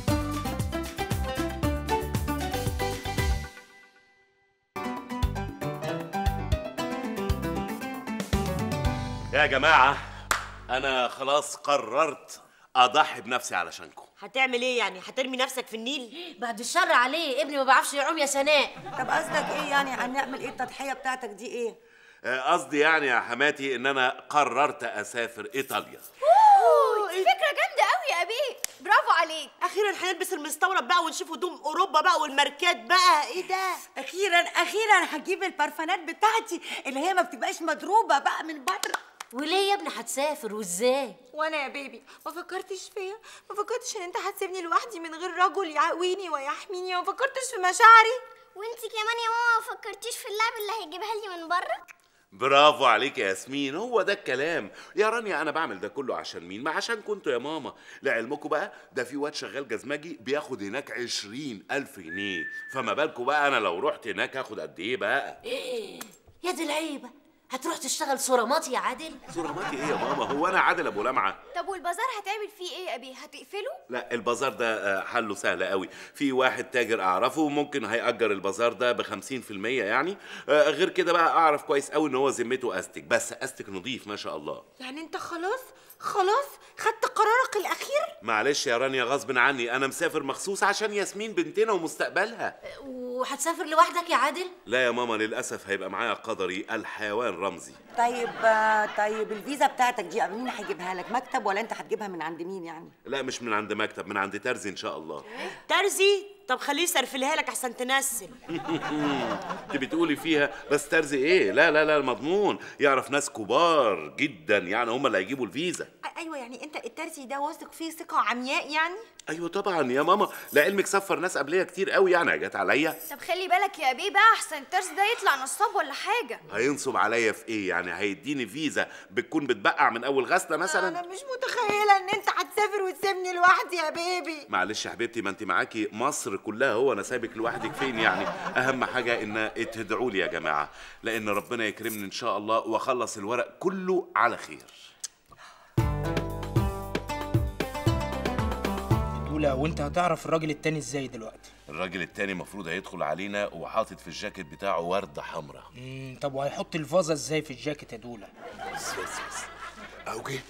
يا جماعه انا خلاص قررت اضحي بنفسي علشانكم هتعمل ايه يعني هترمي نفسك في النيل بعد الشر عليه ابني ما بيعرفش يعوم يا سناء طب قصدك ايه يعني هنعمل ايه التضحيه بتاعتك دي ايه آه، قصدي يعني يا حماتي ان انا قررت اسافر ايطاليا اوه دي فكره جامده قوي يا ابي برافو عليك اخيرا هنلبس المستورد بقى ونشوف هدوم اوروبا بقى والماركات بقى ايه ده اخيرا اخيرا هجيب البرفانات بتاعتي اللي هي ما بتبقاش مضروبه بقى من بره وليه يا ابني هتسافر وازاي وانا يا بيبي ما فكرتش فيا ما فكرتش ان انت هتسيبني لوحدي من غير رجل يعويني ويحميني ما فكرتش في مشاعري وانت كمان يا ماما ما فكرتيش في اللعب اللي هيجيبها لي من بره برافو عليك يا ياسمين هو ده الكلام يا رانيا انا بعمل ده كله عشان مين ما عشان كنتوا يا ماما لعلمكم بقى ده في واد شغال جزمجي بياخد هناك عشرين الف جنيه فما بالكم بقى انا لو رحت هناك هاخد قد ايه بقى ايه يا دي العيبه هتروح تشتغل صوراماتي يا عادل صوراماتي ايه يا ماما هو انا عادل ابو لمعه طب والبازار هتعمل فيه ايه يا ابي هتقفله لا البازار ده آه، حله سهل قوي في واحد تاجر اعرفه ممكن هيأجر البازار ده ب 50% يعني آه، غير كده بقى اعرف كويس قوي ان هو ذمته استك بس استك نظيف ما شاء الله يعني انت خلاص خلاص خدت قرارك الاخير معلش يا رانيا غصب عني انا مسافر مخصوص عشان ياسمين بنتنا ومستقبلها وهتسافر لوحدك يا عادل لا يا ماما للاسف هيبقى معايا قدري الحيوان رمزي طيب آه، طيب الفيزا بتاعتك دي مين هيجيبها لك مكتب ولا انت هتجيبها من عند مين يعني لا مش من عند مكتب من عند ترزي ان شاء الله ترزي طب خليه يسرفلها لك احسن تنسل انت بتقولي فيها بس ترزي ايه لا لا لا مضمون يعرف ناس كبار جدا يعني هم اللي هيجيبوا الفيزا أ- ايوه يعني انت الترسي ده واثق فيه ثقه عمياء يعني ايوه طبعا يا ماما لعلمك سفر ناس قبليه كتير قوي يعني جت عليا طب خلي بالك يا ابي بقى احسن الترسي ده يطلع نصاب ولا حاجه هينصب عليا في ايه يعني هيديني فيزا بتكون بتبقع من اول غسله مثلا انا مش متخيله ان انت هتسافر وتسيبني لوحدي يا بيبي معلش يا حبيبتي ما انت معاكي مصر كلها هو انا سايبك لوحدك فين يعني اهم حاجه ان تدعوا لي يا جماعه لان ربنا يكرمني ان شاء الله واخلص الورق كله على خير دولا وانت هتعرف الراجل التاني ازاي دلوقتي الراجل التاني المفروض هيدخل علينا وحاطط في الجاكيت بتاعه ورده حمراء مم، طب وهيحط الفازه ازاي في الجاكيت يا دولا بس بس بس اهو جه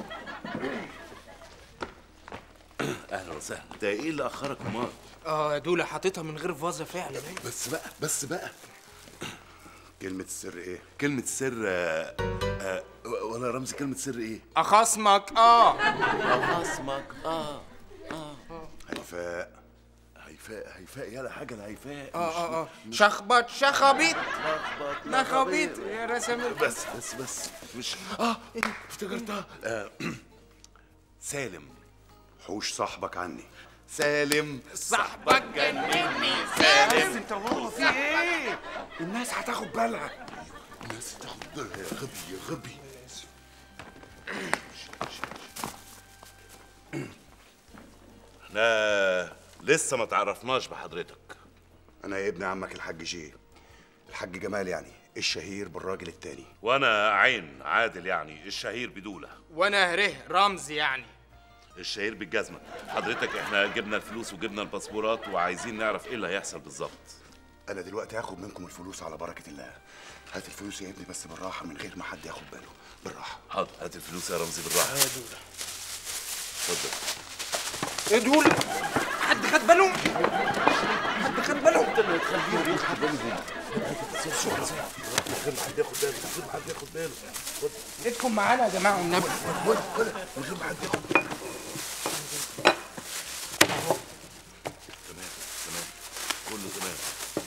اهلا وسهلا ده ايه اللي اخرك امال اه يا دولا حاططها من غير فازه فعلا بس بقى بس بقى كلمة السر ايه؟ كلمة السر آه آه ولا رمزي كلمة سر ايه؟ اخصمك اه اخصمك اه اه هيفاء هيفاء هيفاء يلا حاجة لهيفاء اه اه اه شخبط شخبيط لخبيط يا رسم بس بس بس مش اه إيه، افتكرتها آه. سالم حوش صاحبك عني سالم صاحبك جنني سالم انت هو في ايه الناس هتاخد بالها الناس هتاخد بالها يا غبي يا غبي احنا لسه ما تعرفناش بحضرتك انا ابن عمك الحاج جي الحاج جمال يعني الشهير بالراجل التاني وانا عين عادل يعني الشهير بدوله وانا هره رمز يعني الشهير بالجزمه حضرتك احنا جبنا الفلوس وجبنا الباسبورات وعايزين نعرف ايه اللي هيحصل بالظبط انا دلوقتي هاخد منكم الفلوس على بركه الله هات الفلوس يا ابني بس بالراحه من غير ما حد ياخد باله بالراحه حاضر هات الفلوس يا رمزي بالراحه يا دولا اتفضل ايه دول حد خد باله حد خد باله انت اللي هتخليهم ياخدوا بالهم من غير ما حد ياخد باله من غير ما حد ياخد باله ايدكم معانا يا جماعه والنبي من غير ما حد ياخد باله تمام تمام كله تمام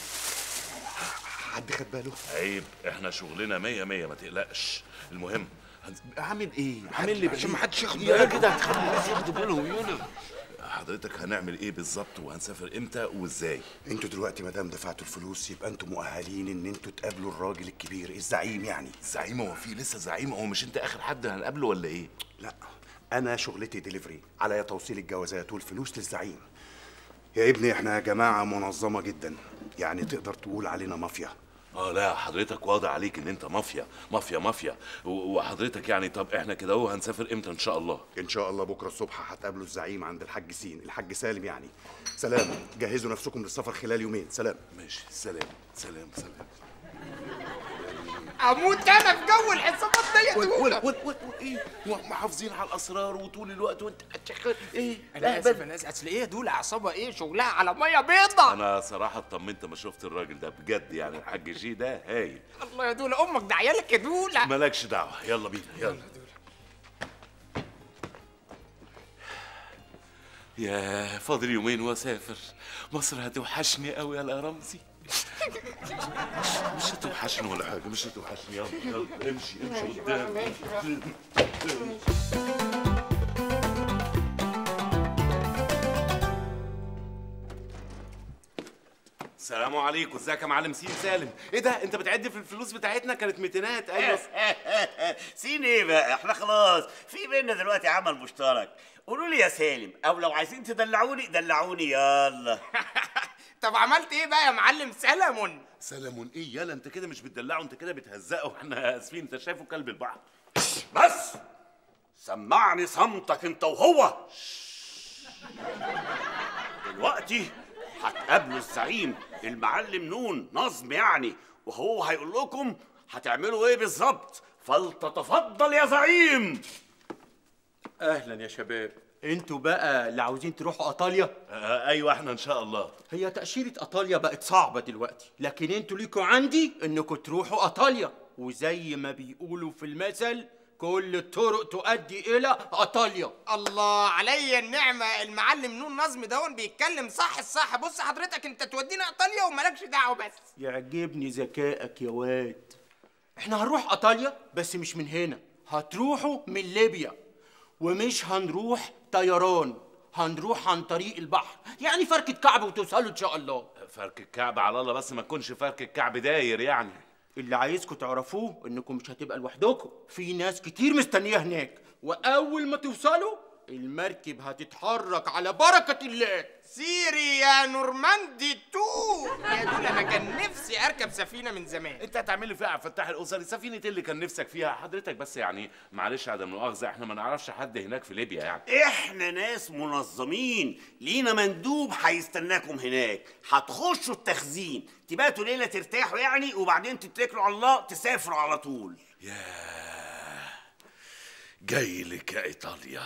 حد خد باله عيب احنا شغلنا مية مية ما تقلقش المهم هنز- عامل ايه عامل لي عشان ما حدش ياخد يا باله. كده هتخلي الناس ياخدوا بالهم يونا حضرتك هنعمل ايه بالظبط وهنسافر امتى وازاي انتوا دلوقتي ما دام دفعتوا الفلوس يبقى انتوا مؤهلين ان انتوا تقابلوا الراجل الكبير الزعيم يعني زعيم هو في لسه زعيم هو مش انت اخر حد هنقابله ولا ايه لا انا شغلتي ديليفري عليا توصيل الجوازات والفلوس للزعيم يا ابني احنا جماعه منظمه جدا يعني تقدر تقول علينا مافيا اه لا حضرتك واضح عليك ان انت مافيا مافيا مافيا و- وحضرتك يعني طب احنا كده اهو هنسافر امتى ان شاء الله ان شاء الله بكره الصبح هتقابلوا الزعيم عند الحاج سين الحاج سالم يعني سلام جهزوا نفسكم للسفر خلال يومين سلام ماشي سلام سلام سلام اموت انا في جو الحسابات دي يا دولا ايه محافظين على الاسرار وطول الوقت وانت ايه انا اسف انا اسف اصل ايه دول عصابه ايه شغلها على ميه بيضه انا صراحه اطمنت ما شفت الراجل ده بجد يعني الحاج جي ده هايل الله يا دولا امك ده عيالك يا دولا مالكش دعوه يلا بينا يلا يا فاضل يومين واسافر مصر هتوحشني قوي يا رمزي مش هتوحشني ولا حاجه مش هتوحشني يلا يلا امشي امشي قدام السلام عليكم ازيك يا معلم سين سالم ايه ده انت بتعد في الفلوس بتاعتنا كانت ميتينات ايوه سين ايه بقى احنا خلاص في بينا دلوقتي عمل مشترك قولوا لي يا سالم او لو عايزين تدلعوني دلعوني يلا طب عملت ايه بقى يا معلم سلمون سلمون ايه يالا انت كده مش بتدلعه انت كده بتهزقه احنا اسفين انت شايفه كلب البحر بس سمعني صمتك انت وهو دلوقتي هتقابلوا الزعيم المعلم نون نظم يعني وهو هيقول لكم هتعملوا ايه بالظبط فلتتفضل يا زعيم اهلا يا شباب انتوا بقى اللي عاوزين تروحوا ايطاليا آه ايوه احنا ان شاء الله هي تاشيره ايطاليا بقت صعبه دلوقتي لكن انتوا ليكوا عندي انكم تروحوا ايطاليا وزي ما بيقولوا في المثل كل الطرق تؤدي الى ايطاليا الله عليا النعمة المعلم نون نظم دون بيتكلم صح الصح بص حضرتك انت تودينا ايطاليا ومالكش دعوة بس يعجبني ذكائك يا واد احنا هنروح ايطاليا بس مش من هنا هتروحوا من ليبيا ومش هنروح طيران هنروح عن طريق البحر يعني فركة كعب وتوصلوا ان شاء الله فرك الكعب على الله بس ما تكونش فرك الكعب داير يعني اللي عايزكم تعرفوه انكم مش هتبقى لوحدكم في ناس كتير مستنيه هناك واول ما توصلوا المركب هتتحرك على بركة الله سيري يا نورماندي تو يا دول انا كان نفسي اركب سفينة من زمان انت هتعمل لي فيها عبد الفتاح الاسري سفينه إيه اللي كان نفسك فيها حضرتك بس يعني معلش عدم مؤاخذه احنا ما نعرفش حد هناك في ليبيا يعني احنا ناس منظمين لينا مندوب هيستناكم هناك هتخشوا التخزين تباتوا ليله ترتاحوا يعني وبعدين تتكلوا على الله تسافروا على طول جاي لك يا ايطاليا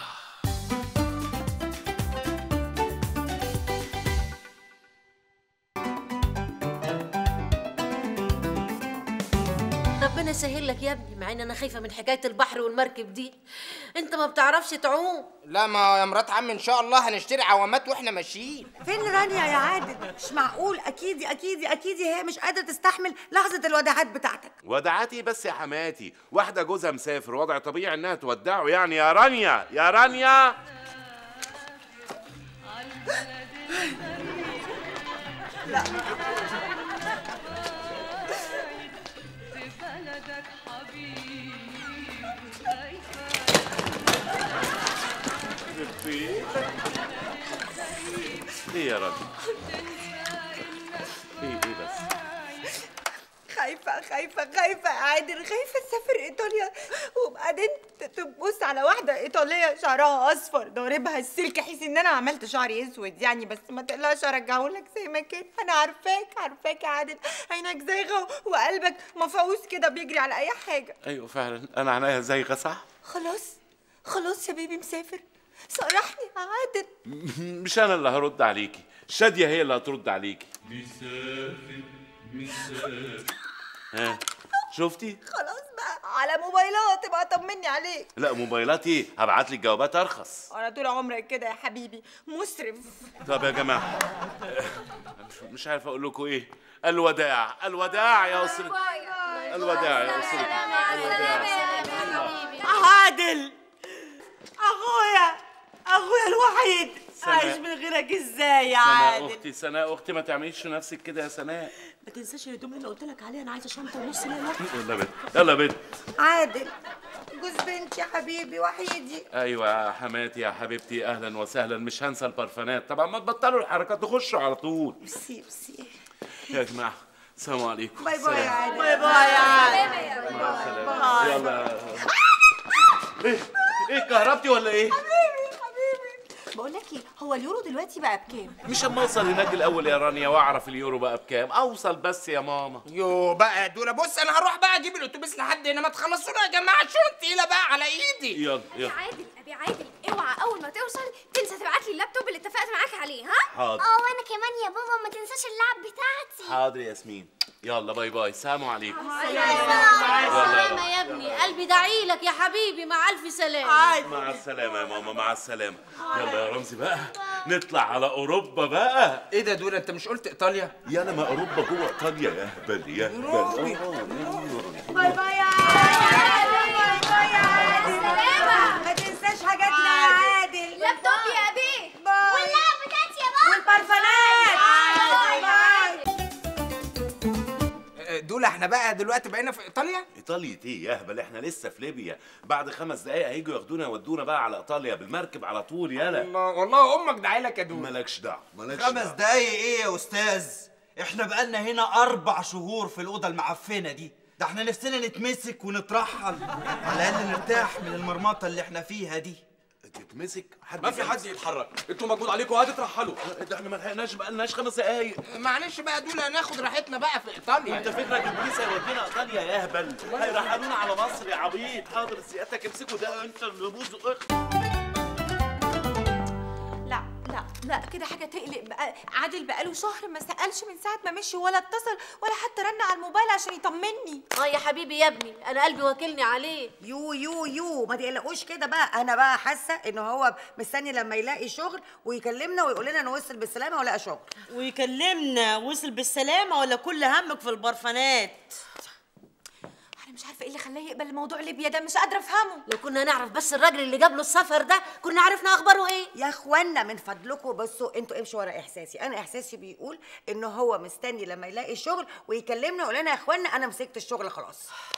ربنا يسهل لك يا ابني مع ان انا خايفه من حكايه البحر والمركب دي انت ما بتعرفش تعوم لا ما يا مرات عم ان شاء الله هنشتري عوامات واحنا ماشيين فين رانيا يا عادل مش معقول اكيد اكيد اكيد هي مش قادره تستحمل لحظه الوداعات بتاعتك ودعاتي بس يا حماتي واحده جوزها مسافر وضع طبيعي انها تودعه يعني يا رانيا يا رانيا لا ايه يا راجل ايه ايه بس خايفة خايفة خايفة يا عادل خايفة اسافر ايطاليا وبعدين ت- تبص على واحدة ايطالية شعرها اصفر ضاربها السلك حيث ان انا عملت شعري اسود يعني بس ما تقلقش ارجعهولك زي ما كان انا عارفاك عارفاك يا عادل عينك زايغة وقلبك مفعوص كده بيجري على اي حاجة ايوه فعلا انا عينيا زيغه صح خلاص خلاص يا بيبي مسافر صرحني يا عادل مش انا اللي هرد عليكي شاديه هي اللي هترد عليكي مسافر مسافر ها شفتي خلاص بقى على موبايلات تبقى طمني عليك لا موبايلات ايه هبعت لك جوابات ارخص انا طول عمري كده يا حبيبي مسرف طب يا جماعه مش عارف اقول لكم ايه الوداع الوداع يا اسرتي الوداع يا اسرتي عادل اخويا اخويا الوحيد سناء. عايش من غيرك ازاي يا سناء عادل اختي سناء اختي ما تعمليش في نفسك كده يا سناء ما تنساش الهدوم اللي قلت لك عليها انا عايزه شنطه ونص ليله يلا بنت يلا بنت عادل جوز بنتي يا حبيبي وحيدي ايوه يا حماتي يا حبيبتي اهلا وسهلا مش هنسى البرفانات طبعا ما تبطلوا الحركات تخشوا على طول ميرسي ميرسي يا جماعه السلام عليكم باي باي يا سلام. عادل باي باي يا عادل مع السلامه يلا ايه ايه كهربتي ولا ايه بقول لك ايه هو اليورو دلوقتي بقى بكام مش اما اوصل هناك الاول يا رانيا واعرف اليورو بقى بكام اوصل بس يا ماما يو بقى دول بص انا هروح بقى اجيب الاتوبيس لحد هنا ما تخلصونا يا جماعه شنط تقيله بقى على ايدي يلا يا يلا عادل ابي عادل اوعى اول ما توصل تنسى تبعت لي اللابتوب اللي اتفقت معاك عليه ها حاضر. اه وانا كمان يا بابا ما تنساش اللعب بتاعتي حاضر يا ياسمين يلا باي باي سلام عليكم مع يلا. السلامه يا ابني قلبي داعي لك يا حبيبي مع الف سلامه مع السلامة يا ماما مع السلامة يلا يا رمزي بقى نطلع على أوروبا بقى ايه ده دول انت مش قلت ايطاليا يا أنا ما أوروبا جوه إيطاليا يا هبل يا هبل باي باي يا عادل باي باي يا عادل السلامة. ما تنساش حاجاتنا يا عادل لابتوب يا ابي باي واللعب بتاعتي يا بابا والبرفانات باي. باي دول دوله احنا بقى دلوقتي بقينا في ايطاليا ايطاليا ايه يا هبل احنا لسه في ليبيا بعد خمس دقايق هيجوا ياخدونا يودونا بقى على ايطاليا بالمركب على طول يلا الله والله امك دعي لك يا دوله مالكش دعوه مالكش خمس دعوه دقايق ايه يا استاذ احنا بقالنا هنا اربع شهور في الاوضه المعفنه دي ده احنا نفسنا نتمسك ونترحل على الاقل نرتاح من المرمطه اللي احنا فيها دي تتمسك حد ما في حد يتحرك انتوا مجهود عليكم هتترحلوا ده احنا ما لحقناش بقى لناش خمس دقايق معلش بقى دوله هناخد راحتنا بقى في ايطاليا انت فكرك البوليس هيودينا ايطاليا يا اهبل هيرحلونا على مصر يا عبيط حاضر سيادتك امسكوا ده انت اللي بوز لا لا لا كده حاجه تقلق بقى عادل بقاله شهر ما سالش من ساعه ما مشي ولا اتصل ولا حتى رن على الموبايل عشان يطمني اه يا حبيبي يا ابني انا قلبي واكلني عليه يو يو يو ما تقلقوش كده بقى انا بقى حاسه ان هو مستني لما يلاقي شغل ويكلمنا ويقول لنا انا وصل بالسلامه ولا شغل ويكلمنا وصل بالسلامه ولا كل همك في البرفانات انا مش عارفه ايه اللي خلاه يقبل موضوع ليبيا ده مش قادره افهمه لو كنا نعرف بس الراجل اللي جاب له السفر ده كنا عرفنا اخباره ايه يا اخوانا من فضلكم بصوا انتوا امشوا ورا احساسي انا احساسي بيقول ان هو مستني لما يلاقي شغل ويكلمنا ويقول لنا يا اخوانا انا مسكت الشغل خلاص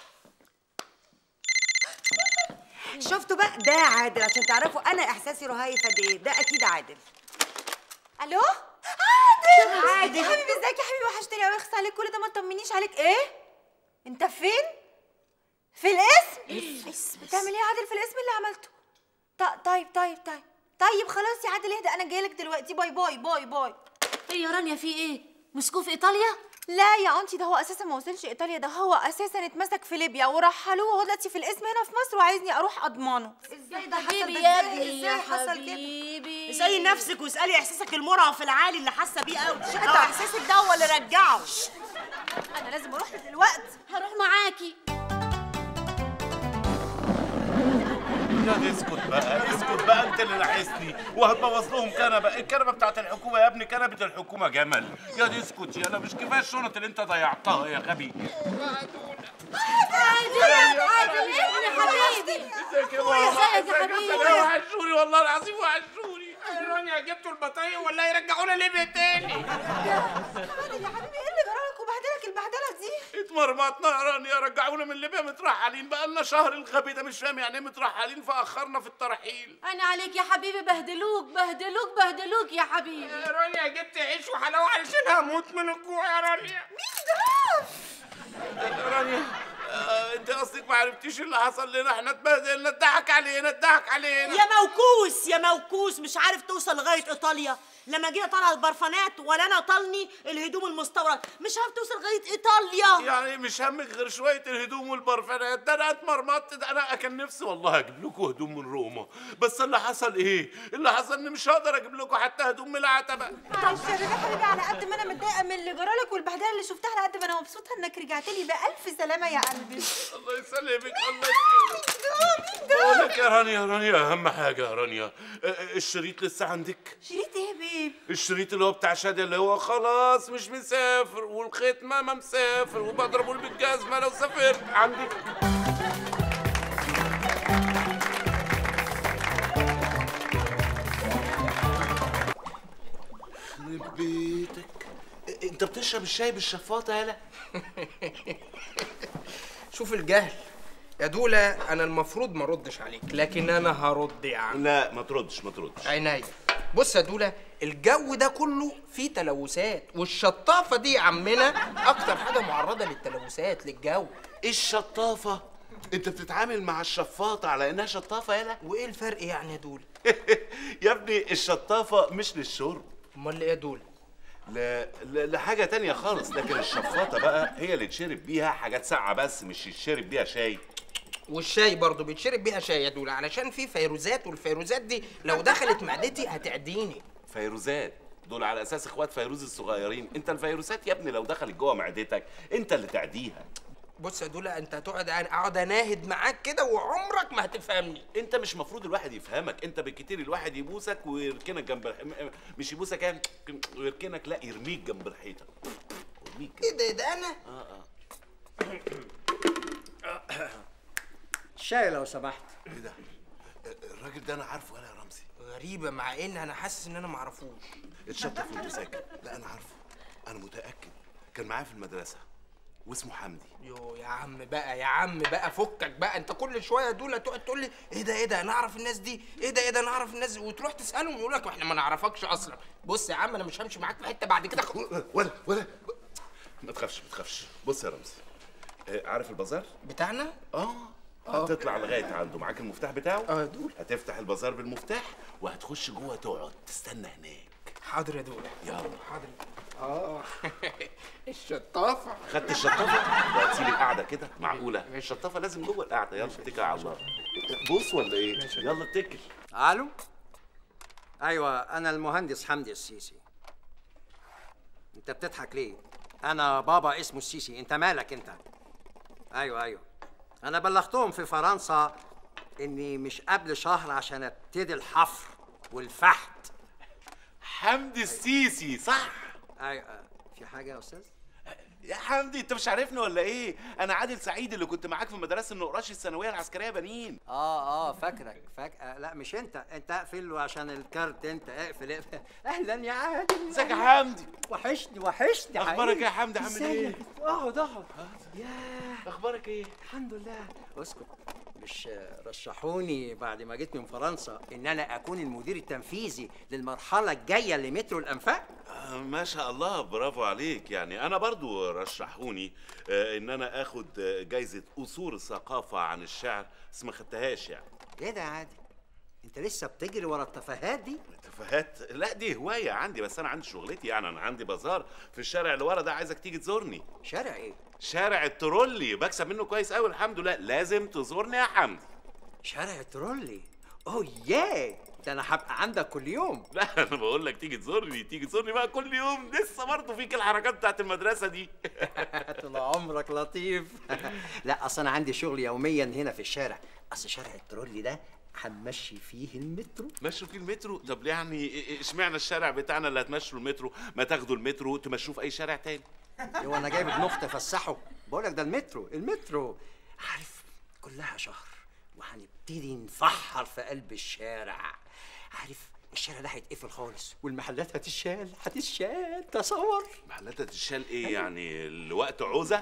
شفتوا بقى ده عادل عشان تعرفوا انا احساسي رهيفه قد ايه ده اكيد عادل الو عادل عادل. يا حبيبي ازيك يا حبيبي وحشتني قوي اخس عليك كل ده ما تطمنيش عليك ايه انت فين في الاسم بتعمل ايه يا عادل في الاسم اللي عملته ط- طيب طيب طيب طيب خلاص يا عادل اهدى انا جايلك دلوقتي باي باي باي باي ايه يا رانيا في ايه مسكوه في ايطاليا لا يا انتي ده هو اساسا ما وصلش ايطاليا ده هو اساسا اتمسك في ليبيا ورحلوه وهو دلوقتي في الاسم هنا في مصر وعايزني اروح اضمانه ازاي ده حبيبي حصل يا ده؟ ابني ازاي يا حصل كده حبيبي اسالي نفسك واسالي احساسك المرهف العالي اللي حاسه بيه قوي شتا. او احساسك ده هو اللي رجعه انا لازم اروح له دلوقتي هروح معاكي لا اسكت بقى اسكت بقى انت اللي لاحسني وهتبوظ لهم كنبه الكنبه بتاعت الحكومه يا ابني كنبه الحكومه جمل يا دي اسكت يا انا مش كفايه الشنط اللي انت ضيعتها يا غبي عادل عادل ابني حبيبي ازيك يا ازيك يا حبيبي وحشوني والله العظيم وحشوني رانيا جبتوا البطايق ولا يرجعونا ليبيا تاني عادل يا حبيبي ايه اللي جرالك وبهدلك البهدله دي اتمرمطنا يا رانيا رجعونا من ليبيا مترحلين بقى لنا شهر الغبي ده مش فاهم يعني ايه مترحلين فاخرنا في الترحيل انا عليك يا حبيبي بهدلوك بهدلوك بهدلوك يا حبيبي يا رانيا جبت عيش وحلاوه علشان هموت من الجوع يا رانيا رانيا آه انت قصدك ما عرفتيش اللي حصل لنا احنا اتبهدلنا اتضحك علينا اتضحك علينا يا موكوس يا موكوس مش عارف توصل لغايه ايطاليا لما جينا طالع البرفانات ولا انا طالني الهدوم المستورد مش عارف توصل لغايه ايطاليا يعني مش همك غير شويه الهدوم والبرفانات ده انا اتمرمطت ده انا كان نفسي والله اجيب لكم هدوم من روما بس اللي حصل ايه اللي حصل ان مش هقدر اجيب لكم حتى هدوم من العتبه معلش يا بيبي حبيبي على قد ما انا متضايقه من اللي جرالك والبهدله اللي شفتها على قد ما انا مبسوطه انك رجعت لي بالف سلامه يا قلبي الله يسلمك الله يسلمك بقول لك يا رانيا يا رانيا اهم حاجه يا رانيا آه، آه، الشريط لسه عندك شريط ايه يا بيب الشريط اللي هو بتاع شادي اللي هو خلاص مش مسافر والختمه ما مسافر وبضربه بالجزمه لو سافرت عندك يخرب بيتك انت بتشرب الشاي بالشفاطه يالا شوف الجهل يا دولة أنا المفروض ما أردش عليك لكن أنا هرد يا عم لا ما تردش ما تردش عينيا بص يا دولة الجو ده كله فيه تلوثات والشطافة دي يا عمنا أكتر حاجة معرضة للتلوثات للجو ايه الشطافة؟ انت بتتعامل مع الشفاطة على انها شطافة يالا وإيه الفرق يعني يا دولة؟ يا ابني الشطافة مش للشرب أمال إيه يا دولة؟ ل... ل... لحاجة تانية خالص لكن الشفاطة بقى هي اللي تشرب بيها حاجات ساقعة بس مش يتشرب بيها شاي والشاي برضه بيتشرب بيها شاي يا دولة علشان في فيروزات والفيروزات دي لو دخلت معدتي هتعديني فيروزات دول على اساس اخوات فيروز الصغيرين انت الفيروزات يا ابني لو دخلت جوه معدتك انت اللي تعديها بص يا دولة انت هتقعد اقعد اناهد معاك كده وعمرك ما هتفهمني انت مش مفروض الواحد يفهمك انت بالكتير الواحد يبوسك ويركنك جنب الح- م- مش يبوسك يعني ويركنك لا يرميك جنب الحيطه يرميك ايه ده ده انا اه اه شاي لو سمحت ايه ده الراجل ده انا عارفه ولا يا رمزي غريبة مع ان انا حاسس ان انا معرفوش اتشطف وانت ساكت لا انا عارفه انا متاكد كان معايا في المدرسه واسمه حمدي يو يا عم بقى يا عم بقى فكك بقى انت كل شويه دول تقعد تقول لي ايه ده ايه ده انا اعرف الناس دي ايه ده ايه ده انا اعرف الناس دي وتروح تسالهم يقول لك احنا ما نعرفكش اصلا بص يا عم انا مش همشي معاك في حته بعد كده ولا ولا ما تخافش ما تخافش بص يا رمزي آه، عارف البازار بتاعنا اه هتطلع لغايه عنده معاك المفتاح بتاعه اه دول هتفتح البازار بالمفتاح وهتخش جوه تقعد تستنى هناك حاضر يا دول يلا حاضر اه الشطافه خدت الشطافه وهتسيب القعده كده معقوله الشطافه لازم جوه القعده يلا اتكل على الله بص ولا ايه يلا اتكل الو ايوه انا المهندس حمدي السيسي انت بتضحك ليه انا بابا اسمه السيسي انت مالك انت ايوه ايوه انا بلغتهم في فرنسا اني مش قبل شهر عشان ابتدي الحفر والفحت حمدي السيسي صح ايوه في حاجه يا استاذ يا حمدي انت مش عارفني ولا ايه انا عادل سعيد اللي كنت معاك في مدرسه النقراش الثانويه العسكريه بنين اه اه فاكرك فاك آه لا مش انت انت اقفل عشان الكارت انت اقفل اقفل اهلا يا عادل ازيك يا حمدي وحشني وحشني اخبارك حقيقي. يا حمدي عامل ايه ازيك؟ اقعد اقعد يا اخبارك ايه الحمد لله اسكت مش رشحوني بعد ما جيت من فرنسا ان انا اكون المدير التنفيذي للمرحله الجايه لمترو الانفاق آه، ما شاء الله برافو عليك يعني انا برضو رشحوني آه، ان انا اخد آه، جايزه اصول الثقافه عن الشعر بس ما خدتهاش يعني ايه ده يا عادل انت لسه بتجري ورا التفاهات دي تفاهات لا دي هوايه عندي بس انا عندي شغلتي يعني انا عندي بازار في الشارع اللي ورا ده عايزك تيجي تزورني شارع ايه شارع الترولي بكسب منه كويس قوي الحمد لله لازم تزورني يا حمدي شارع الترولي اوه ياه ده انا هبقى عندك كل يوم لا انا بقول لك تيجي تزورني تيجي تزورني بقى كل يوم لسه برضه فيك الحركات بتاعت المدرسه دي طول عمرك لطيف لا اصل انا عندي شغل يوميا هنا في الشارع اصل شارع الترولي ده هنمشي فيه المترو مشوا فيه المترو طب يعني إيه- اشمعنى الشارع بتاعنا اللي هتمشوا المترو ما تاخدوا المترو تمشوه في اي شارع تاني هو انا جايب ابن اختي افسحه بقول لك ده المترو المترو عارف كلها شهر وهنبتدي نفحر في قلب الشارع عارف الشارع ده هيتقفل خالص والمحلات هتشال هتشال تصور محلات تشال ايه يعني لوقت عوزه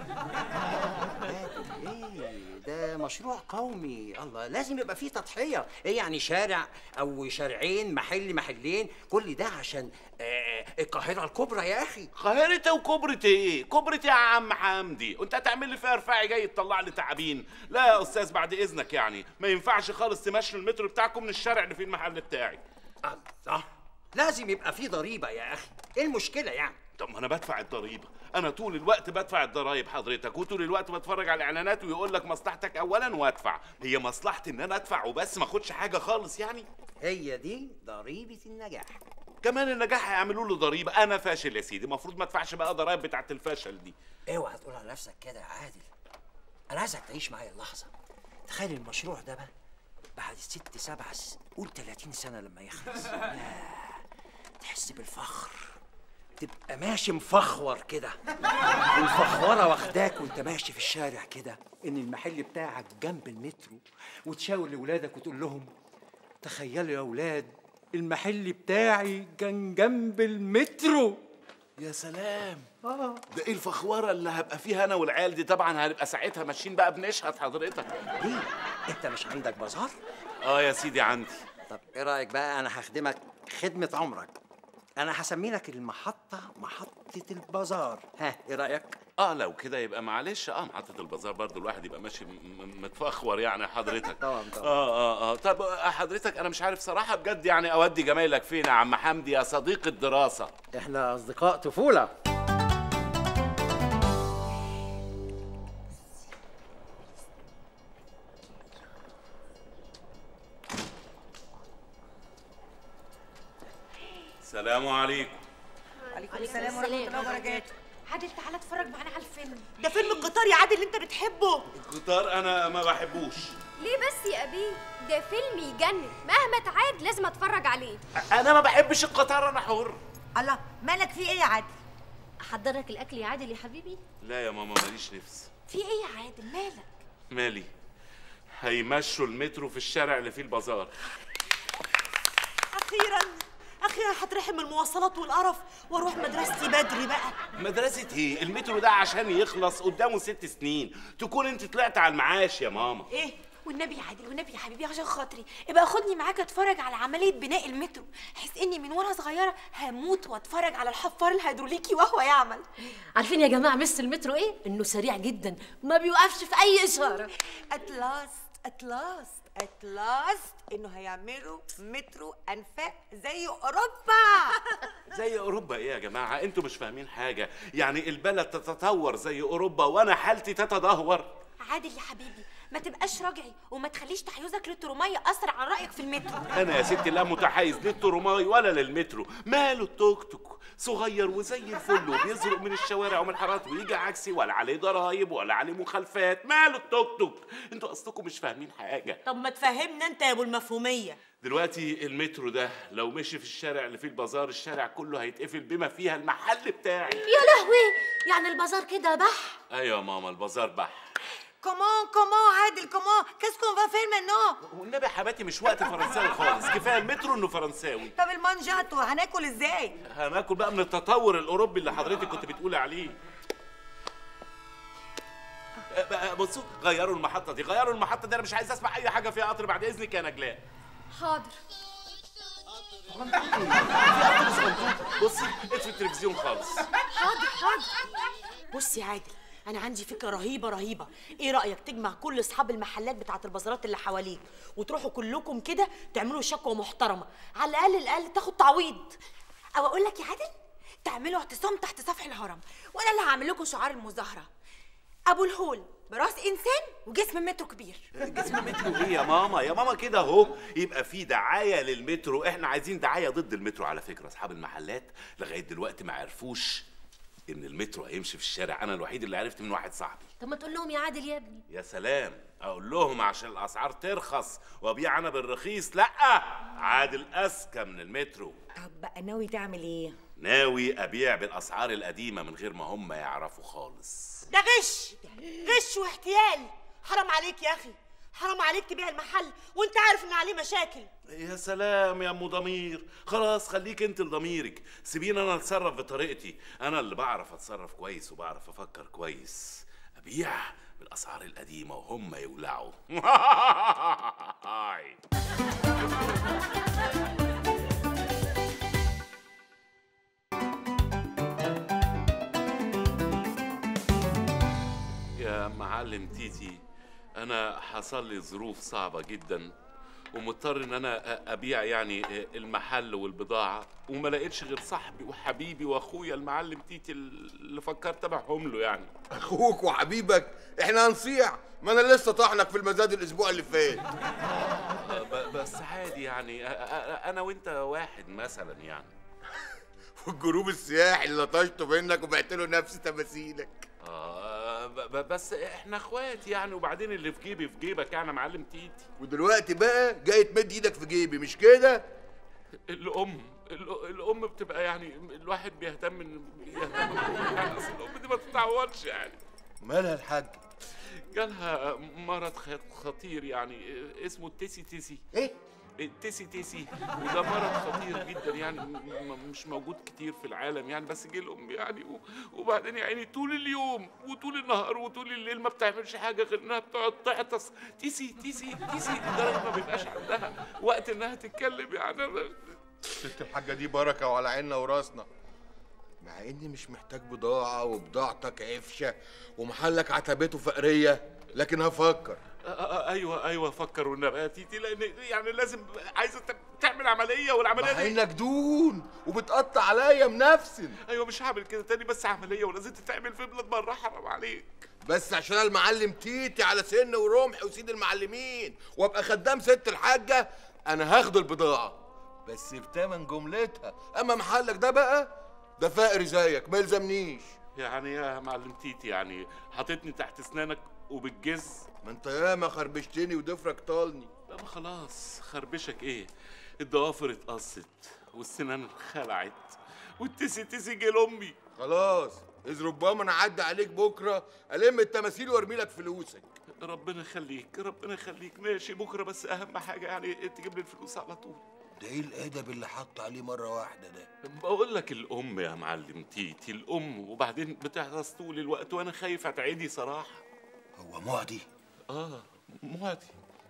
ايه ده مشروع قومي الله لازم يبقى فيه تضحيه ايه يعني شارع او شارعين محل محلين كل ده عشان آه القاهره الكبرى يا اخي قاهرة وكبرة ايه؟ كبرة إيه يا عم حمدي، وانت هتعمل لي فيها رفاعي جاي تطلع لي تعابين، لا يا استاذ بعد اذنك يعني، ما ينفعش خالص تمشوا المترو بتاعكم من الشارع اللي فيه المحل بتاعي. الله لازم يبقى فيه ضريبه يا اخي ايه المشكله يعني طب ما انا بدفع الضريبه، انا طول الوقت بدفع الضرايب حضرتك، وطول الوقت بتفرج على الاعلانات ويقول لك مصلحتك اولا وادفع، هي مصلحتي ان انا ادفع وبس ما اخدش حاجه خالص يعني؟ هي دي ضريبه النجاح كمان النجاح هيعملوا له ضريبه، انا فاشل يا سيدي، المفروض ما ادفعش بقى ضرايب بتاعت الفشل دي. اوعى تقول على نفسك كده يا عادل انا عايزك تعيش معايا اللحظه تخيل المشروع ده بقى بعد ست سبع س... قول 30 سنه لما يخلص ياه، تحس بالفخر تبقى ماشي مفخور كده والفخوره واخداك وانت ماشي في الشارع كده ان المحل بتاعك جنب المترو وتشاور لاولادك وتقول لهم تخيلوا يا اولاد المحل بتاعي كان جنب المترو يا سلام اه ده ايه الفخوره اللي هبقى فيها انا والعيال دي طبعا هنبقى ساعتها ماشيين بقى بنشهد حضرتك ليه انت مش عندك بازار اه يا سيدي عندي طب ايه رايك بقى انا هخدمك خدمه عمرك انا هسمي لك المحطه محطه البازار ها ايه رايك اه لو كده يبقى معلش اه محطة البازار برضو الواحد يبقى ماشي م- م- متفخور يعني حضرتك طبعا طبعا اه اه اه طب آه، حضرتك انا مش عارف صراحة بجد يعني اودي جمايلك فين يا عم حمدي يا صديق الدراسة احنا اصدقاء طفوله السلام عليكم عليكم السلام ورحمة الله وبركاته عادل تعالى اتفرج معانا على الفيلم ده فيلم القطار يا عادل اللي انت بتحبه القطار انا ما بحبوش ليه بس يا أبي ده فيلم يجنن مهما تعاد لازم اتفرج عليه انا ما بحبش القطار انا حر الله مالك في ايه يا عادل احضرك الاكل يا عادل يا حبيبي لا يا ماما ماليش نفس في ايه يا عادل مالك مالي هيمشوا المترو في الشارع اللي فيه البازار اخيرا اخي انا هترحم من المواصلات والقرف واروح مدرستي بدري بقى مدرسة ايه؟ المترو ده عشان يخلص قدامه ست سنين تكون انت طلعت على المعاش يا ماما ايه والنبي يا عادل والنبي يا حبيبي عشان خاطري ابقى خدني معاك اتفرج على عمليه بناء المترو حيث اني من وانا صغيره هموت واتفرج على الحفار الهيدروليكي وهو يعمل عارفين يا جماعه مس المترو ايه انه سريع جدا ما بيوقفش في اي اشاره ات لاست ات لاست ات لاست انه هيعملوا مترو انفاق زي اوروبا زي اوروبا ايه يا جماعة؟ انتوا مش فاهمين حاجة يعني البلد تتطور زي اوروبا وانا حالتي تتدهور عادل يا حبيبي ما تبقاش راجعي وما تخليش تحيزك للترمية أثر على رأيك في المترو انا يا ستي لا متحيز للترماي ولا للمترو ماله التوك توك صغير وزي الفل وبيزرق من الشوارع ومن الحارات ويجي عكسي ولا عليه ضرايب ولا عليه مخالفات ماله التوك توك انتوا اصلكم مش فاهمين حاجه طب ما تفهمنا انت يا ابو المفهوميه دلوقتي المترو ده لو مشي في الشارع اللي فيه البازار الشارع كله هيتقفل بما فيها المحل بتاعي يا لهوي يعني البازار كده بح ايوه يا ماما البازار بح كومون كومون عادل كومون كاس كون فا فير مانون والنبي يا حباتي مش وقت فرنساوي خالص كفايه المترو انه فرنساوي طب المانجاتو هناكل ازاي هناكل بقى من التطور الاوروبي اللي حضرتك كنت بتقولي عليه أه، بقى بصوا غيروا المحطه دي غيروا المحطه دي انا مش عايز اسمع اي حاجه فيها قطر بعد اذنك يا نجلاء حاضر بصي اطفي التلفزيون خالص حاضر حاضر بص يا عادل انا عندي فكره رهيبه رهيبه ايه رايك تجمع كل اصحاب المحلات بتاعه البازارات اللي حواليك وتروحوا كلكم كده تعملوا شكوى محترمه على الاقل الاقل تاخد تعويض او اقول لك يا عادل تعملوا اعتصام تحت سفح الهرم وانا اللي هعمل لكم شعار المظاهره ابو الهول براس انسان وجسم مترو كبير جسم المترو ايه يا ماما يا ماما كده اهو يبقى في دعايه للمترو احنا عايزين دعايه ضد المترو على فكره اصحاب المحلات لغايه دلوقتي ما عرفوش ان المترو هيمشي في الشارع انا الوحيد اللي عرفت من واحد صاحبي طب ما تقول لهم يا عادل يا ابني يا سلام اقول لهم عشان الاسعار ترخص وابيع انا بالرخيص لا عادل اذكى من المترو طب بقى ناوي تعمل ايه ناوي ابيع بالاسعار القديمه من غير ما هم يعرفوا خالص ده غش غش واحتيال حرام عليك يا اخي حرام عليك تبيع المحل وانت عارف ان عليه مشاكل يا سلام يا ام ضمير خلاص خليك انت لضميرك سيبيني انا اتصرف بطريقتي انا اللي بعرف اتصرف كويس وبعرف افكر كويس ابيع بالاسعار القديمه وهم يولعوا يا معلم تيتي انا حصل لي ظروف صعبه جدا ومضطر ان انا أ- ابيع يعني المحل والبضاعه وما لقيتش غير صاحبي وحبيبي واخويا المعلم تيتي اللي فكرت ابيعهم له يعني اخوك وحبيبك احنا هنصيع ما انا لسه طحنك في المزاد الاسبوع اللي فات ب- بس عادي يعني أ- أ- انا وانت واحد مثلا يعني والجروب السياحي اللي لطشته منك وبعت له نفس تماثيلك آه ب- ب- بس احنا اخوات يعني وبعدين اللي في جيبي في جيبك يعني يا معلم تيتي ودلوقتي بقى جاي تمد ايدك في جيبي مش كده الام ال- الام بتبقى يعني الواحد بيهتم ان يهتم يعني أصل الام دي ما تتعوضش يعني مالها الحاج جالها مرض خ- خطير يعني اسمه التيسي تيسي ايه التيسي تيسي وده مرض خطير جدا يعني م- م- مش موجود كتير في العالم يعني بس جه الام يعني و- وبعدين يعني طول اليوم وطول النهار وطول الليل ما بتعملش حاجه غير انها بتقعد تعطس تيسي تيسي تيسي لدرجه ما بيبقاش عندها وقت انها تتكلم يعني ست الحاجه دي بركه وعلى عيننا وراسنا مع اني مش محتاج بضاعه وبضاعتك عفشه ومحلك عتبته فقريه لكن هفكر آه، آه، ايوه ايوه فكر والنبي يا تيتي لان يعني لازم عايزه ت- تعمل عمليه والعمليه مع دي انك دون وبتقطع عليا منفسن ايوه مش هعمل كده تاني بس عمليه ولازم تتعمل في بلاد بره حرام عليك بس عشان أنا المعلم تيتي على سن ورمح وسيد المعلمين وابقى خدام ست الحاجه انا هاخد البضاعه بس بتمن جملتها اما محلك ده بقى ده فقري زيك ما يلزمنيش يعني يا معلم تيتي يعني حاططني تحت اسنانك وبالجز ما انت ياما خربشتني وضفرك طالني لا ما خلاص خربشك ايه الضوافر اتقصت والسنان خلعت والتسي تسي جه لامي خلاص اذ ربما انا اعدي عليك بكره الم التماثيل وارمي لك فلوسك ربنا يخليك ربنا يخليك ماشي بكره بس اهم حاجه يعني تجيب لي الفلوس على طول ده ايه الادب اللي حط عليه مره واحده ده بقول لك الام يا معلم تيتي الام وبعدين بتحرص طول الوقت وانا خايف اتعدي صراحه هو معدي اه معدي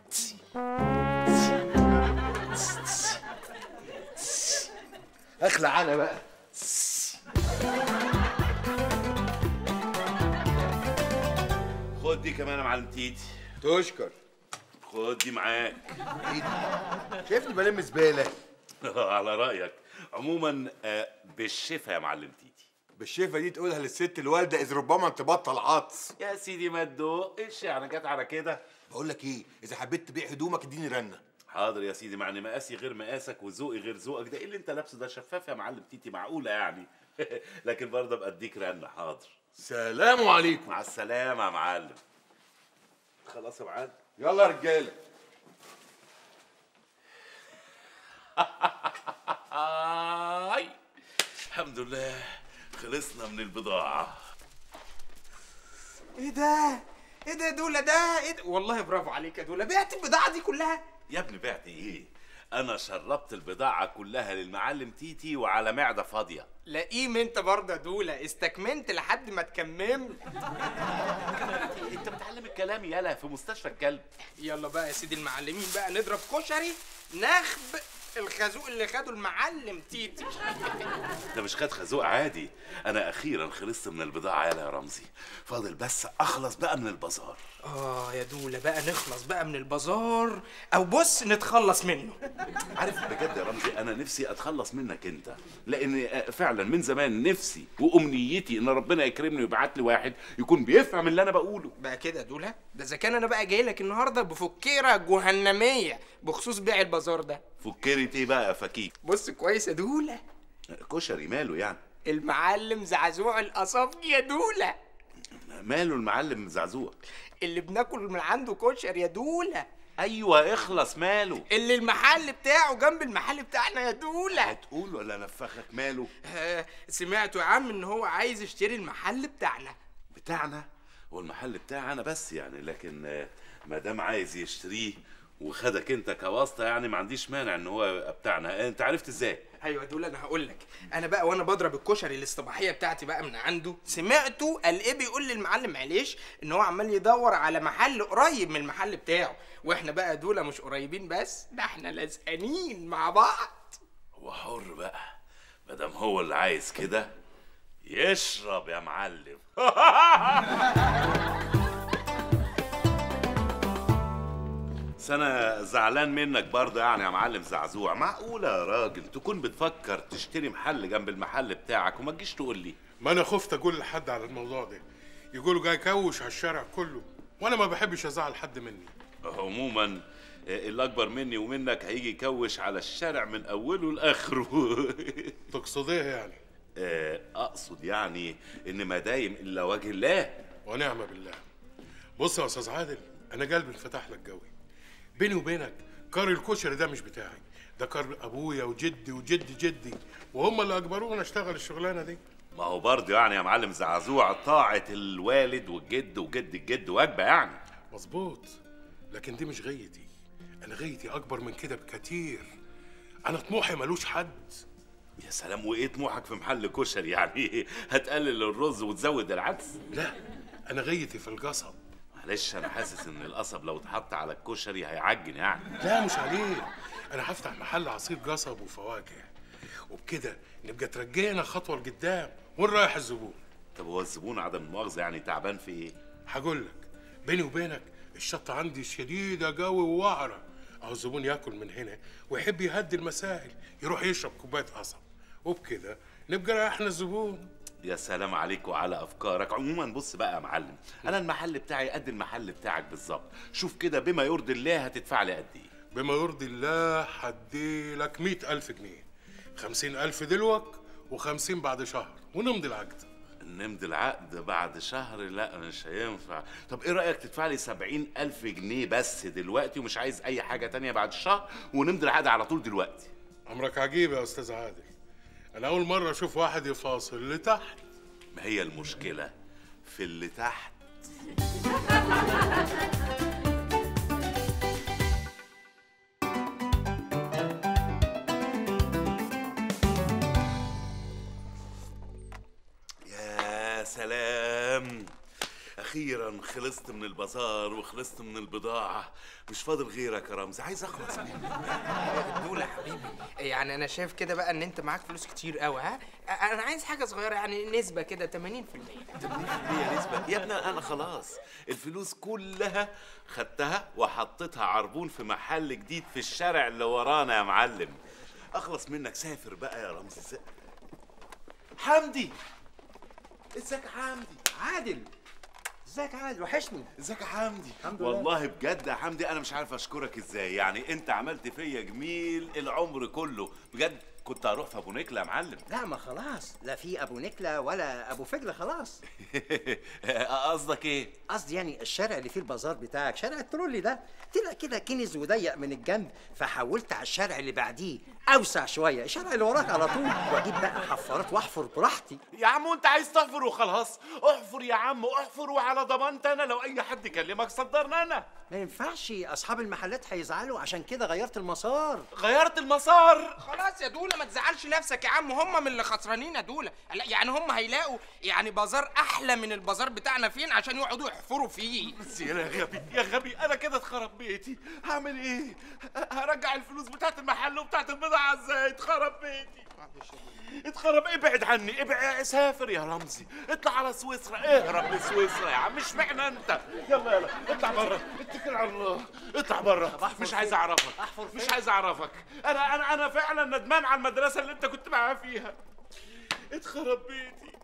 اخلع انا بقى خد دي كمان يا معلم تيتي تشكر خد دي معاك ايه دي شايفني بلم زباله على رايك عموما آه، بالشفا يا معلم تيتي بالشفه دي تقولها للست الوالده اذ ربما تبطل عطس يا سيدي ما تدوقش يعني جت على كده بقول لك ايه اذا حبيت تبيع هدومك اديني رنه حاضر يا سيدي مع ان مقاسي غير مقاسك وذوقي غير ذوقك ده ايه اللي انت لابسه ده شفاف يا معلم تيتي معقوله يعني لكن برضه ابقى اديك رنه حاضر سلام عليكم مع السلامه يا معلم خلاص يا معلم يلا يا رجاله آي الحمد لله خلصنا من البضاعة ايه ده ايه ده يا دولا ده ايه ده؟ والله برافو عليك يا دولا بعت البضاعه دي كلها يا ابني بعت ايه؟ أنا شربت البضاعة كلها للمعلم تيتي وعلى معدة فاضية لئيم انت برضه يا دولا استكمنت لحد ما تكممت انت بتعلم الكلام يالا في مستشفى الكلب يلا بقى يا سيدي المعلمين بقى نضرب كشري نخب الخازوق اللي خده المعلم تيتي ده مش خد خازوق عادي أنا أخيرا خلصت من البضاعة يالا يا رمزي فاضل بس أخلص بقى من البازار اه يا دولا بقى نخلص بقى من البازار او بص نتخلص منه عارف بجد يا رمزي انا نفسي اتخلص منك انت لان آه، فعلا من زمان نفسي وامنيتي ان ربنا يكرمني ويبعت لي واحد يكون بيفهم اللي انا بقوله بقى كده يا دولا ده اذا كان انا بقى جاي لك النهارده بفكيره جهنميه بخصوص بيع البازار ده فكرت ايه بقى يا فكيك بص كويس يا دولا كشري ماله يعني المعلم زعزوع القصافجي يا دولا ماله المعلم زعزوع اللي بناكل من عنده كشري يا دولا ايوه اخلص ماله اللي المحل بتاعه جنب المحل بتاعنا يا دولا هتقول ولا نفخك ماله آه سمعتوا يا عم ان هو عايز يشتري المحل بتاعنا بتاعنا والمحل بتاعي انا بس يعني لكن آه، ما دام عايز يشتريه وخدك انت كواسطه يعني ما عنديش مانع ان هو يبقى بتاعنا انت عرفت ازاي ايوه دول انا هقول لك انا بقى وانا بضرب الكشري الاصطباحيه بتاعتي بقى من عنده سمعته قال ايه بيقول للمعلم معلش ان هو عمال يدور على محل قريب من المحل بتاعه واحنا بقى دول مش قريبين بس ده احنا لازقانين مع بعض هو حر بقى ما دام هو اللي عايز كده يشرب يا معلم بس انا زعلان منك برضه يعني يا معلم زعزوع معقوله يا راجل تكون بتفكر تشتري محل جنب المحل بتاعك وما تجيش تقول لي ما انا خفت اقول لحد على الموضوع ده يقولوا جاي كوش على الشارع كله وانا ما بحبش ازعل حد مني عموما آه، اللي اكبر مني ومنك هيجي يكوش على الشارع من اوله لاخره تقصد ايه يعني آه، اقصد يعني ان ما دايم الا وجه الله ونعم بالله بص يا استاذ عادل انا قلبي انفتح لك قوي بيني وبينك كار الكشري ده مش بتاعي ده كار ابويا وجدي وجد جدي وهم اللي اجبرونا اشتغل الشغلانه دي ما هو برضه يعني يا معلم زعزوع طاعة الوالد والجد وجد الجد واجبة يعني مظبوط لكن دي مش غايتي انا غايتي اكبر من كده بكتير انا طموحي ملوش حد يا سلام وايه طموحك في محل كشري يعني هتقلل الرز وتزود العدس لا انا غايتي في القصب معلش انا حاسس ان القصب لو اتحط على الكشري هيعجن يعني لا مش عليه انا هفتح محل عصير قصب وفواكه وبكده نبقى ترجينا خطوه لقدام وين رايح الزبون طب هو الزبون عدم المؤاخذة يعني تعبان في ايه هقول لك بيني وبينك الشطه عندي شديده قوي ووعره اهو الزبون ياكل من هنا ويحب يهدي المسائل يروح يشرب كوبايه قصب وبكده نبقى ريحنا الزبون يا سلام عليك وعلى افكارك عموما بص بقى يا معلم انا المحل بتاعي قد المحل بتاعك بالظبط شوف كده بما يرضي الله هتدفع لي قد ايه بما يرضي الله هدي لك مئة ألف جنيه خمسين ألف دلوك وخمسين بعد شهر ونمضي العقد نمضي العقد بعد شهر لا مش هينفع طب ايه رأيك تدفع لي سبعين ألف جنيه بس دلوقتي ومش عايز أي حاجة تانية بعد الشهر ونمضي العقد على طول دلوقتي أمرك عجيب يا أستاذ عادل أنا أول مرة أشوف واحد يفاصل لتحت ما هي المشكلة في اللي تحت اخيرا خلصت من البازار وخلصت من البضاعه مش فاضل غيرك يا رمزي عايز اخلص منك دول يا حبيبي يعني انا شايف كده بقى ان انت معاك فلوس كتير قوي ها انا عايز حاجه صغيره يعني نسبه كده 80% 80% نسبة يا ابني انا خلاص الفلوس كلها خدتها وحطيتها عربون في محل جديد في الشارع اللي ورانا يا معلم اخلص منك سافر بقى يا رمزي س... حمدي ازيك يا حمدي عادل ازيك يا عادل وحشني ازيك يا حمدي الحمد لله. والله بجد يا حمدي انا مش عارف اشكرك ازاي يعني انت عملت فيا جميل العمر كله بجد كنت هروح في ابو نكله يا معلم لا ما خلاص لا في ابو نكله ولا ابو فجله خلاص قصدك ايه قصدي يعني الشارع اللي فيه البازار بتاعك شارع الترولي ده طلع كده كنز وضيق من الجنب فحولت على الشارع اللي بعديه اوسع شويه الشارع اللي وراك على طول واجيب بقى حفارات واحفر براحتي يا عم وانت عايز تحفر وخلاص احفر يا عم احفر وعلى ضمانتي انا لو اي حد كلمك صدرنا انا ما ينفعش اصحاب المحلات هيزعلوا عشان كده غيرت المسار غيرت المسار خلاص يا دوله ما تزعلش نفسك يا عم هم من اللي خسرانين يا دوله لا يعني هم هيلاقوا يعني بازار احلى من البازار بتاعنا فين عشان يقعدوا يحفروا فيه بس يا غبي يا غبي انا كده اتخرب بيتي هعمل ايه هرجع الفلوس بتاعت المحل وبتاعت البضاعه ازاي اتخرب بيتي اتخرب ابعد عني ابعد سافر يا رمزي اطلع على سويسرا اهرب لسويسرا يا عم مش معنى انت يلا يلا اطلع بره اتكل على الله اطلع بره مش عايز اعرفك مش عايز اعرفك انا انا انا فعلا ندمان على المدرسه اللي انت كنت معايا فيها اتخرب بيتي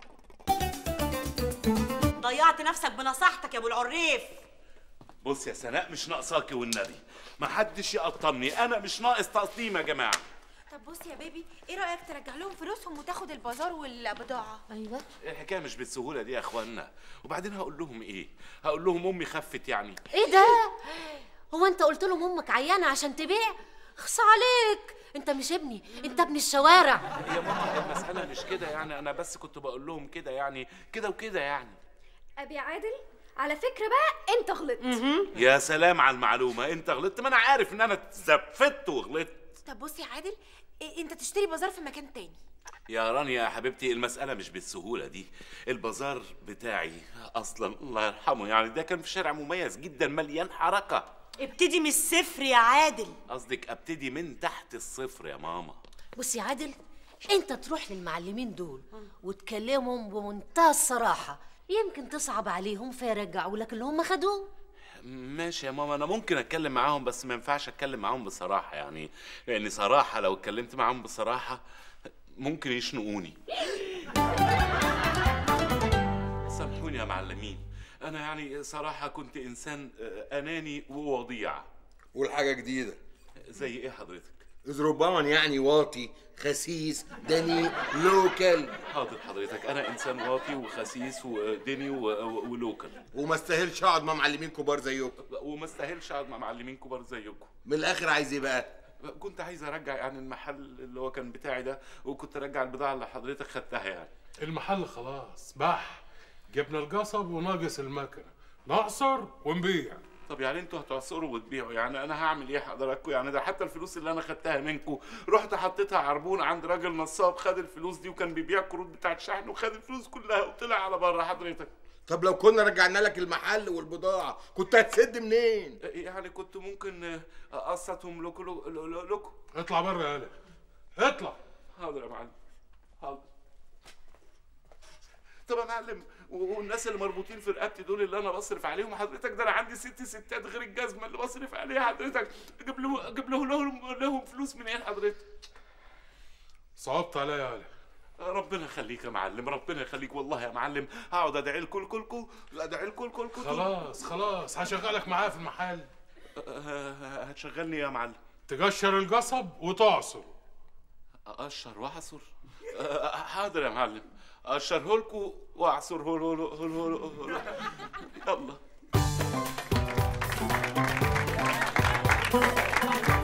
ضيعت نفسك بنصيحتك يا ابو العريف بص يا سناء مش ناقصاكي والنبي ما حدش يقطمني انا مش ناقص تقطيم يا جماعه طب بص يا بيبي ايه رايك ترجع لهم فلوسهم وتاخد البازار والبضاعه ايوه الحكايه مش بالسهوله دي يا اخوانا وبعدين هقول لهم ايه هقول لهم امي خفت يعني ايه ده هو انت قلت لهم امك عيانه عشان تبيع خص عليك انت مش ابني انت ابن الشوارع يا ماما المساله مش كده يعني انا بس كنت بقول لهم كده يعني كده وكده يعني ابي عادل على فكره بقى انت غلطت يا سلام على المعلومه انت غلطت ما انا عارف ان انا اتزفت وغلطت طب بص يا عادل إيه انت تشتري بازار في مكان تاني يا رانيا يا حبيبتي المسألة مش بالسهولة دي البازار بتاعي أصلا الله يرحمه يعني ده كان في شارع مميز جدا مليان حركة ابتدي من الصفر يا عادل قصدك أبتدي من تحت الصفر يا ماما بص يا عادل انت تروح للمعلمين دول وتكلمهم بمنتهى الصراحه يمكن تصعب عليهم فيرجعوا لك اللي هم خدوه ماشي يا ماما أنا ممكن أتكلم معاهم بس ما ينفعش أتكلم معاهم بصراحة يعني لأن صراحة لو اتكلمت معاهم بصراحة ممكن يشنقوني سامحوني يا معلمين أنا يعني صراحة كنت إنسان آه، أناني ووضيع والحاجة جديدة زي إيه حضرتك؟ زربان يعني واطي خسيس دني لوكال حاضر حضرتك انا انسان واطي وخسيس ودني و- و- ولوكال وما استاهلش اقعد مع معلمين كبار زيكم وما استاهلش اقعد مع معلمين كبار زيكم من الاخر عايز ايه بقى كنت عايز ارجع يعني المحل اللي هو كان بتاعي ده وكنت ارجع البضاعه اللي حضرتك خدتها يعني المحل خلاص بح جبنا القصب وناقص المكنه نعصر ونبيع طب يعني انتوا هتعصروا وتبيعوا يعني انا هعمل ايه حضراتكم يعني ده حتى الفلوس اللي انا خدتها منكم رحت حطيتها عربون عند راجل نصاب خد الفلوس دي وكان بيبيع كروت بتاعت شحن وخد الفلوس كلها وطلع على بره حضرتك طب لو كنا رجعنا لك المحل والبضاعة كنت هتسد منين يعني كنت ممكن اقسطهم لكم لكم اطلع بره يا هلا اطلع حاضر يا معلم حاضر طب يا معلم و- والناس اللي مربوطين في رقبتي دول اللي انا بصرف عليهم حضرتك ده انا عندي ست ستات غير الجزمه اللي بصرف عليها حضرتك اجيب له اجيب له لهم لهم فلوس منين حضرتك صعبت عليا يا هلا ربنا يخليك يا معلم ربنا يخليك والله يا معلم هقعد ادعي لكم كلكم ادعي لكم كلكم خلاص خلاص هشغلك معايا في المحل هتشغلني يا معلم تقشر القصب وتعصر اقشر واعصر أه، حاضر يا معلم اقشره لكم واعصره له يلا